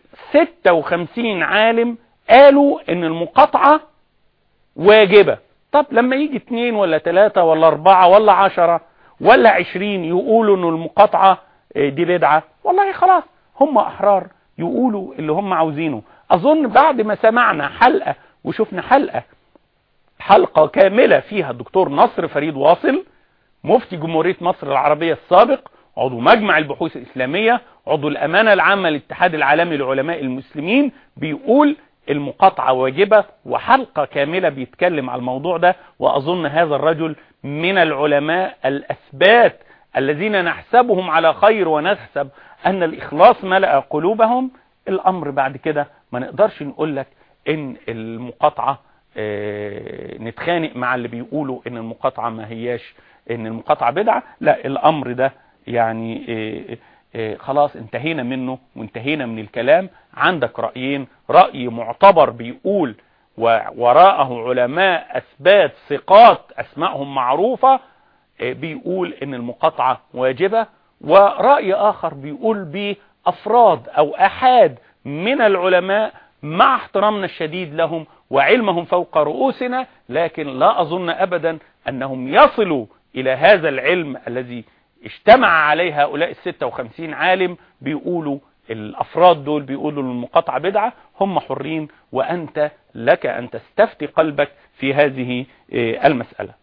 56 عالم قالوا ان المقاطعة واجبة طب لما يجي اتنين ولا تلاتة ولا اربعة ولا عشرة ولا عشرين يقولوا ان المقاطعة آه، دي بدعة والله خلاص هم احرار يقولوا اللي هم عاوزينه اظن بعد ما سمعنا حلقة وشفنا حلقة حلقة كاملة فيها الدكتور نصر فريد واصل مفتي جمهورية مصر العربية السابق عضو مجمع البحوث الإسلامية عضو الأمانة العامة للاتحاد العالمي لعلماء المسلمين بيقول المقاطعة واجبة وحلقة كاملة بيتكلم على الموضوع ده وأظن هذا الرجل من العلماء الأثبات الذين نحسبهم على خير ونحسب أن الإخلاص ملأ قلوبهم الأمر بعد كده ما نقدرش نقول لك إن المقاطعة آه، نتخانق مع اللي بيقولوا إن المقاطعة ما هياش إن المقاطعة بدعة لا الأمر ده يعني آه، آه، خلاص انتهينا منه وانتهينا من الكلام عندك رأيين رأي معتبر بيقول ووراءه علماء أثبات ثقات أسمائهم معروفة آه، بيقول ان المقاطعة واجبة ورأي آخر بيقول بأفراد أو أحاد من العلماء مع احترامنا الشديد لهم وعلمهم فوق رؤوسنا لكن لا أظن أبدا أنهم يصلوا إلى هذا العلم الذي اجتمع عليه هؤلاء الستة وخمسين عالم بيقولوا الأفراد دول بيقولوا المقاطعة بدعة هم حرين وأنت لك أن تستفتي قلبك في هذه آه، المسألة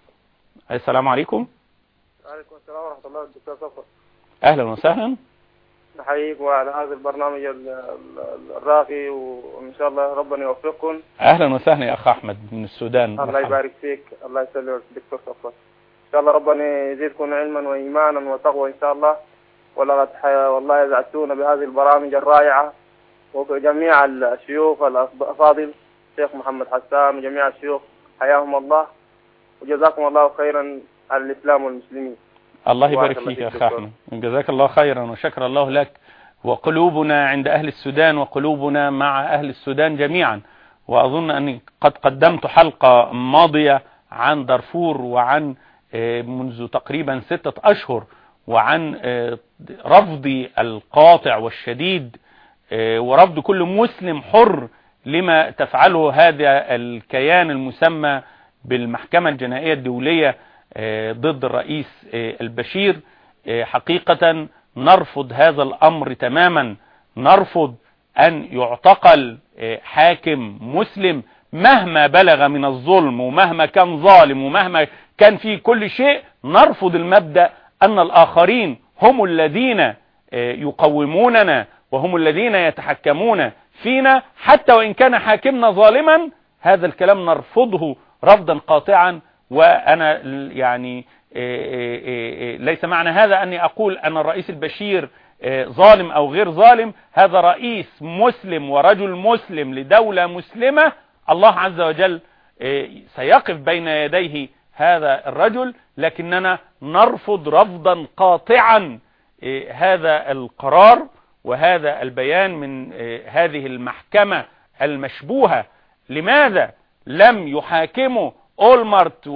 السلام عليكم وعليكم السلام ورحمة الله الدكتور صفر أهلا وسهلا نحييكم على هذا البرنامج ال- ال- الراقي وإن شاء الله ربنا يوفقكم أهلا وسهلا يا أخ أحمد من السودان الله مرحبا. يبارك فيك الله يسلمك دكتور صفر إن شاء الله ربنا يزيدكم علما وإيمانا وتقوى إن شاء الله ولقد حي... والله يزعجتونا بهذه البرامج الرائعة وجميع الشيوخ الأفاضل الشيخ محمد حسان وجميع الشيوخ حياهم الله وجزاكم الله خيرا على الإسلام والمسلمين الله يبارك بارك الله فيك يا فيك أخ دكتور. أحمد جزاك الله خيرا وشكر الله لك وقلوبنا عند أهل السودان وقلوبنا مع أهل السودان جميعا وأظن أني قد قدمت حلقة ماضية عن دارفور وعن آه، منذ تقريبا ستة أشهر وعن آه، رفض القاطع والشديد آه، ورفض كل مسلم حر لما تفعله هذا الكيان المسمى بالمحكمة الجنائية الدولية آه، ضد الرئيس آه، البشير آه، حقيقة نرفض هذا الأمر تماما نرفض أن يعتقل آه، حاكم مسلم مهما بلغ من الظلم ومهما كان ظالم ومهما كان في كل شيء نرفض المبدأ أن الآخرين هم الذين آه، يقوموننا وهم الذين يتحكمون فينا حتى وإن كان حاكمنا ظالما هذا الكلام نرفضه رفضا قاطعا وأنا يعني إيه إيه إيه ليس معنى هذا أني أقول أن الرئيس البشير إيه ظالم أو غير ظالم هذا رئيس مسلم ورجل مسلم لدولة مسلمة الله عز وجل إيه سيقف بين يديه هذا الرجل لكننا نرفض رفضا قاطعا إيه هذا القرار وهذا البيان من إيه هذه المحكمة المشبوهة لماذا لم يحاكموا أولمارت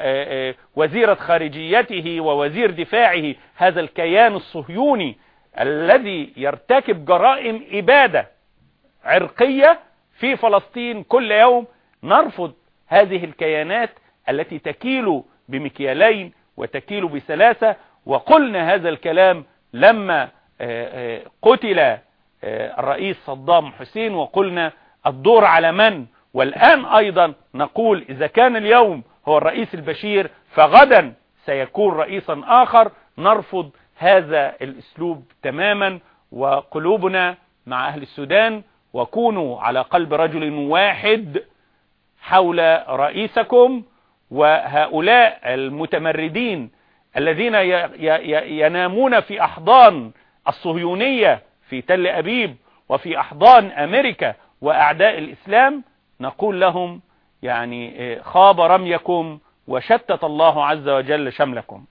ووزيرة خارجيته ووزير دفاعه هذا الكيان الصهيوني الذي يرتكب جرائم إبادة عرقية في فلسطين كل يوم نرفض هذه الكيانات التي تكيل بمكيالين وتكيل بثلاثة وقلنا هذا الكلام لما قتل الرئيس صدام حسين وقلنا الدور على من والآن أيضا نقول إذا كان اليوم هو الرئيس البشير فغدا سيكون رئيسا آخر نرفض هذا الأسلوب تماما وقلوبنا مع أهل السودان وكونوا على قلب رجل واحد حول رئيسكم وهؤلاء المتمردين الذين ينامون في أحضان الصهيونية في تل أبيب وفي أحضان أمريكا وأعداء الإسلام نقول لهم يعني خاب رميكم وشتت الله عز وجل شملكم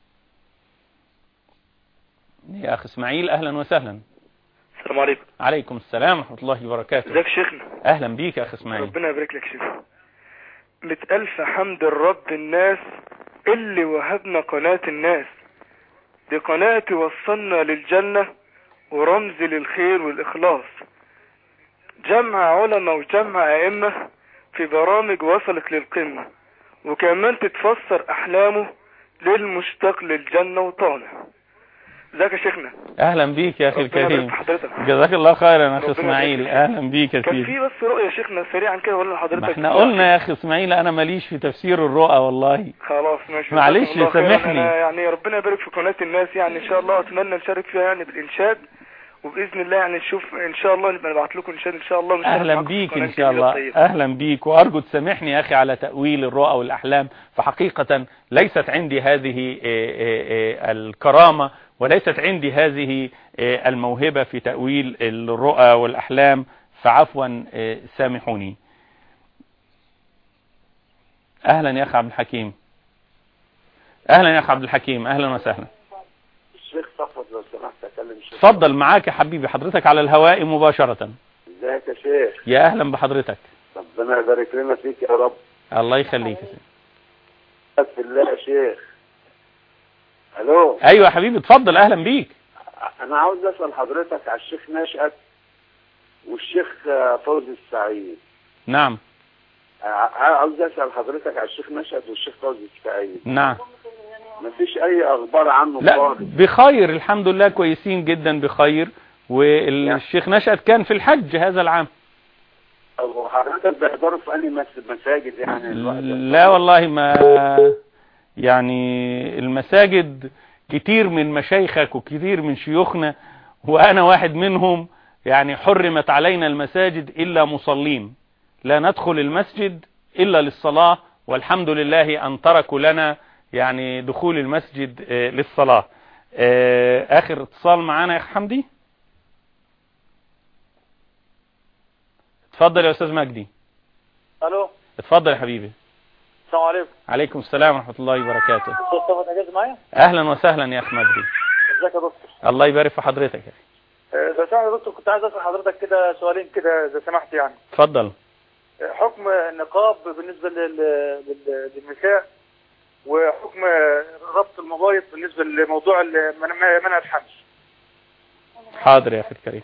يا أخي اسماعيل أهلا وسهلا السلام عليكم عليكم السلام ورحمة الله وبركاته ازيك يا شيخنا أهلا بيك يا أخي اسماعيل ربنا يبارك لك شيخ مئة ألف حمد الرب الناس اللي وهبنا قناة الناس دي قناة توصلنا للجنة ورمز للخير والإخلاص جمع علماء وجمع أئمة في برامج وصلت للقمة وكمان تتفسر أحلامه للمشتاق للجنة وطالع ازيك يا شيخنا اهلا بيك يا اخي ربنا يبارك الكريم في حضرتك جزاك الله خيرا يا اخي ربنا اسماعيل يبارك فيك. اهلا بيك يا كان سيدي في بس رؤية يا شيخنا سريعا كده ولا لحضرتك ما احنا قلنا يا اخي اسماعيل انا ماليش في تفسير الرؤى والله خلاص ماشي معلش، جزاكم الله خيراً. سامحني. انا يعني ربنا يبارك في قناة الناس يعني ان شاء الله اتمنى نشارك فيها يعني بالانشاد وباذن الله يعني نشوف ان شاء الله نبقى نبعت لكم انشاد ان شاء الله ونشارك اهلا معاكم في بيك القناة ان شاء الجميلة الله الطيبة. اهلا بيك وارجو تسامحني يا اخي على تأويل الرؤى والاحلام فحقيقة ليست عندي هذه آه، آه، آه، الكرامة وليست عندي هذه آه، الموهبة في تأويل الرؤى والاحلام فعفوا آه، سامحوني اهلا يا اخي عبد الحكيم اهلا يا اخي عبد الحكيم اهلا وسهلا الشيخ صفوت لو سمحت اكلم الشيخ اتفضل معاك يا حبيبي حضرتك على الهواء مباشرة ازيك يا شيخ يا اهلا بحضرتك ربنا يبارك لنا فيك يا رب الله يخليك يا سيدي. في الله يا شيخ الو ايوه يا حبيبي اتفضل اهلا بيك انا عاوز اسال حضرتك على الشيخ نشأت والشيخ آه، فوزي السعيد نعم ع- عاوز اسال حضرتك على الشيخ نشأت والشيخ فوزي السعيد نعم ما فيش اي اخبار عنه لا خالص بخير الحمد لله كويسين جدا بخير والشيخ نشأت كان في الحج هذا العام وحضرتك بيحضروا في انهي مس- مساجد يعني الواحد لا والله ما يعني المساجد كتير من مشايخك وكتير من شيوخنا وانا واحد منهم يعني حرمت علينا المساجد الا مصلين لا ندخل المسجد الا للصلاة والحمد لله ان تركوا لنا يعني دخول المسجد آه، للصلاة آه، اخر اتصال معانا يا اخ حمدي اتفضل يا استاذ مجدي الو اتفضل يا حبيبي السلام عليكم عليكم السلام ورحمة الله وبركاته استاذ صفوت اجازه معايا اهلا وسهلا يا اخ مجدي ازيك يا دكتور الله يبارك في حضرتك يا اخي آه، لو سمحت يا دكتور كنت عايز اسال حضرتك كده سؤالين كده اذا سمحت يعني اتفضل آه، حكم النقاب بالنسبه لل... لل... للنساء وحكم ربط المبايض بالنسبه لموضوع ال- من- منع الحمل حاضر يا اخي الكريم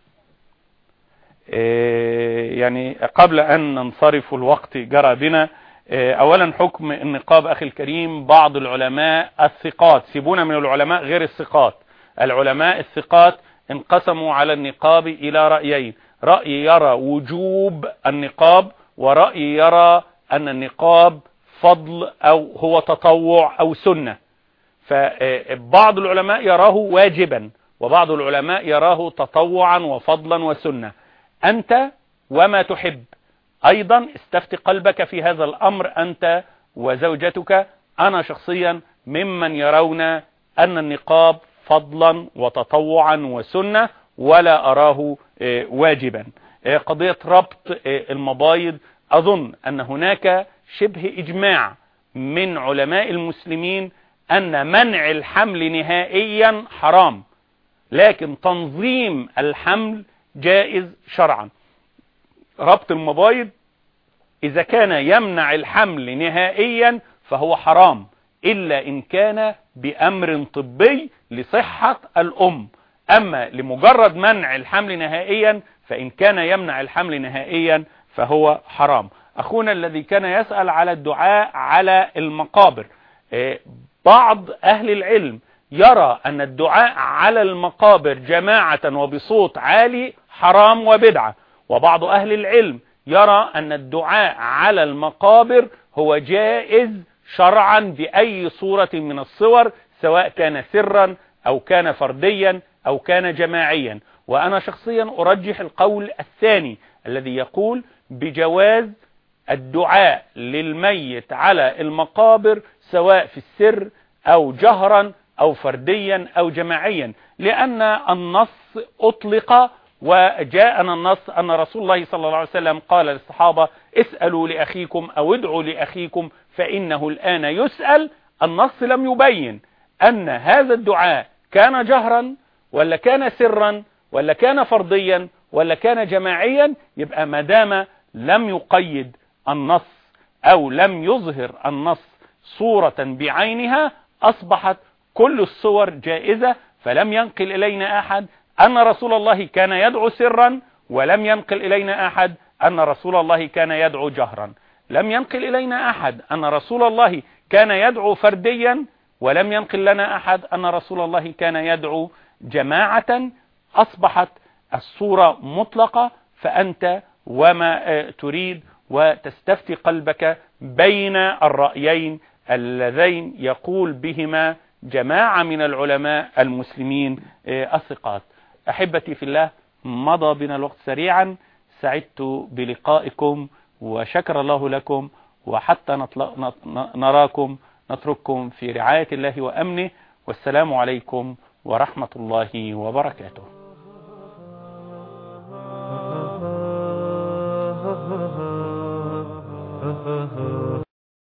إيه، يعني قبل ان ننصرف الوقت جرى بنا إيه، اولا حكم النقاب اخي الكريم بعض العلماء الثقات سيبونا من العلماء غير الثقات العلماء الثقات انقسموا على النقاب الى رأيين رأي يرى وجوب النقاب ورأي يرى ان النقاب فضل او هو تطوع او سنة فبعض العلماء يراه واجبا وبعض العلماء يراه تطوعا وفضلا وسنة أنت وما تحب أيضا استفت قلبك في هذا الأمر أنت وزوجتك أنا شخصيا ممن يرون أن النقاب فضلا وتطوعا وسنة ولا أراه آه، واجبا آه، قضية ربط آه، المبايض أظن أن هناك شبه إجماع من علماء المسلمين أن منع الحمل نهائيا حرام لكن تنظيم الحمل جائز شرعا ربط المبايض إذا كان يمنع الحمل نهائيا فهو حرام إلا إن كان بأمر طبي لصحة الأم أما لمجرد منع الحمل نهائيا فإن كان يمنع الحمل نهائيا فهو حرام أخونا الذي كان يسأل على الدعاء على المقابر إيه، بعض أهل العلم يرى أن الدعاء على المقابر جماعة وبصوت عالي حرام وبدعة وبعض أهل العلم يرى أن الدعاء على المقابر هو جائز شرعا بأي صورة من الصور سواء كان سرا أو كان فرديا أو كان جماعيا وأنا شخصيا أرجح القول الثاني الذي يقول بجواز الدعاء للميت على المقابر سواء في السر أو جهرا أو فرديا أو جماعيا لأن النص أطلق وجاءنا النص أن رسول الله صلى الله عليه وسلم قال للصحابة اسألوا لأخيكم أو ادعوا لأخيكم فإنه الآن يسأل النص لم يبين أن هذا الدعاء كان جهرا ولا كان سرا ولا كان فرديا ولا كان جماعيا يبقى ما دام لم يقيد النص أو لم يظهر النص صورة بعينها أصبحت كل الصور جائزة فلم ينقل إلينا أحد أن رسول الله كان يدعو سرا ولم ينقل إلينا أحد أن رسول الله كان يدعو جهرا لم ينقل إلينا أحد أن رسول الله كان يدعو فرديا ولم ينقل لنا أحد أن رسول الله كان يدعو جماعة أصبحت الصورة مطلقة فأنت وما آه، تريد وتستفتي قلبك بين الرأيين اللذين يقول بهما جماعة من العلماء المسلمين آه، الثقات أحبتي في الله مضى بنا الوقت سريعا سعدت بلقائكم وشكر الله لكم وحتى نطلق نط- نراكم نترككم في رعاية الله وأمنه والسلام عليكم ورحمة الله وبركاته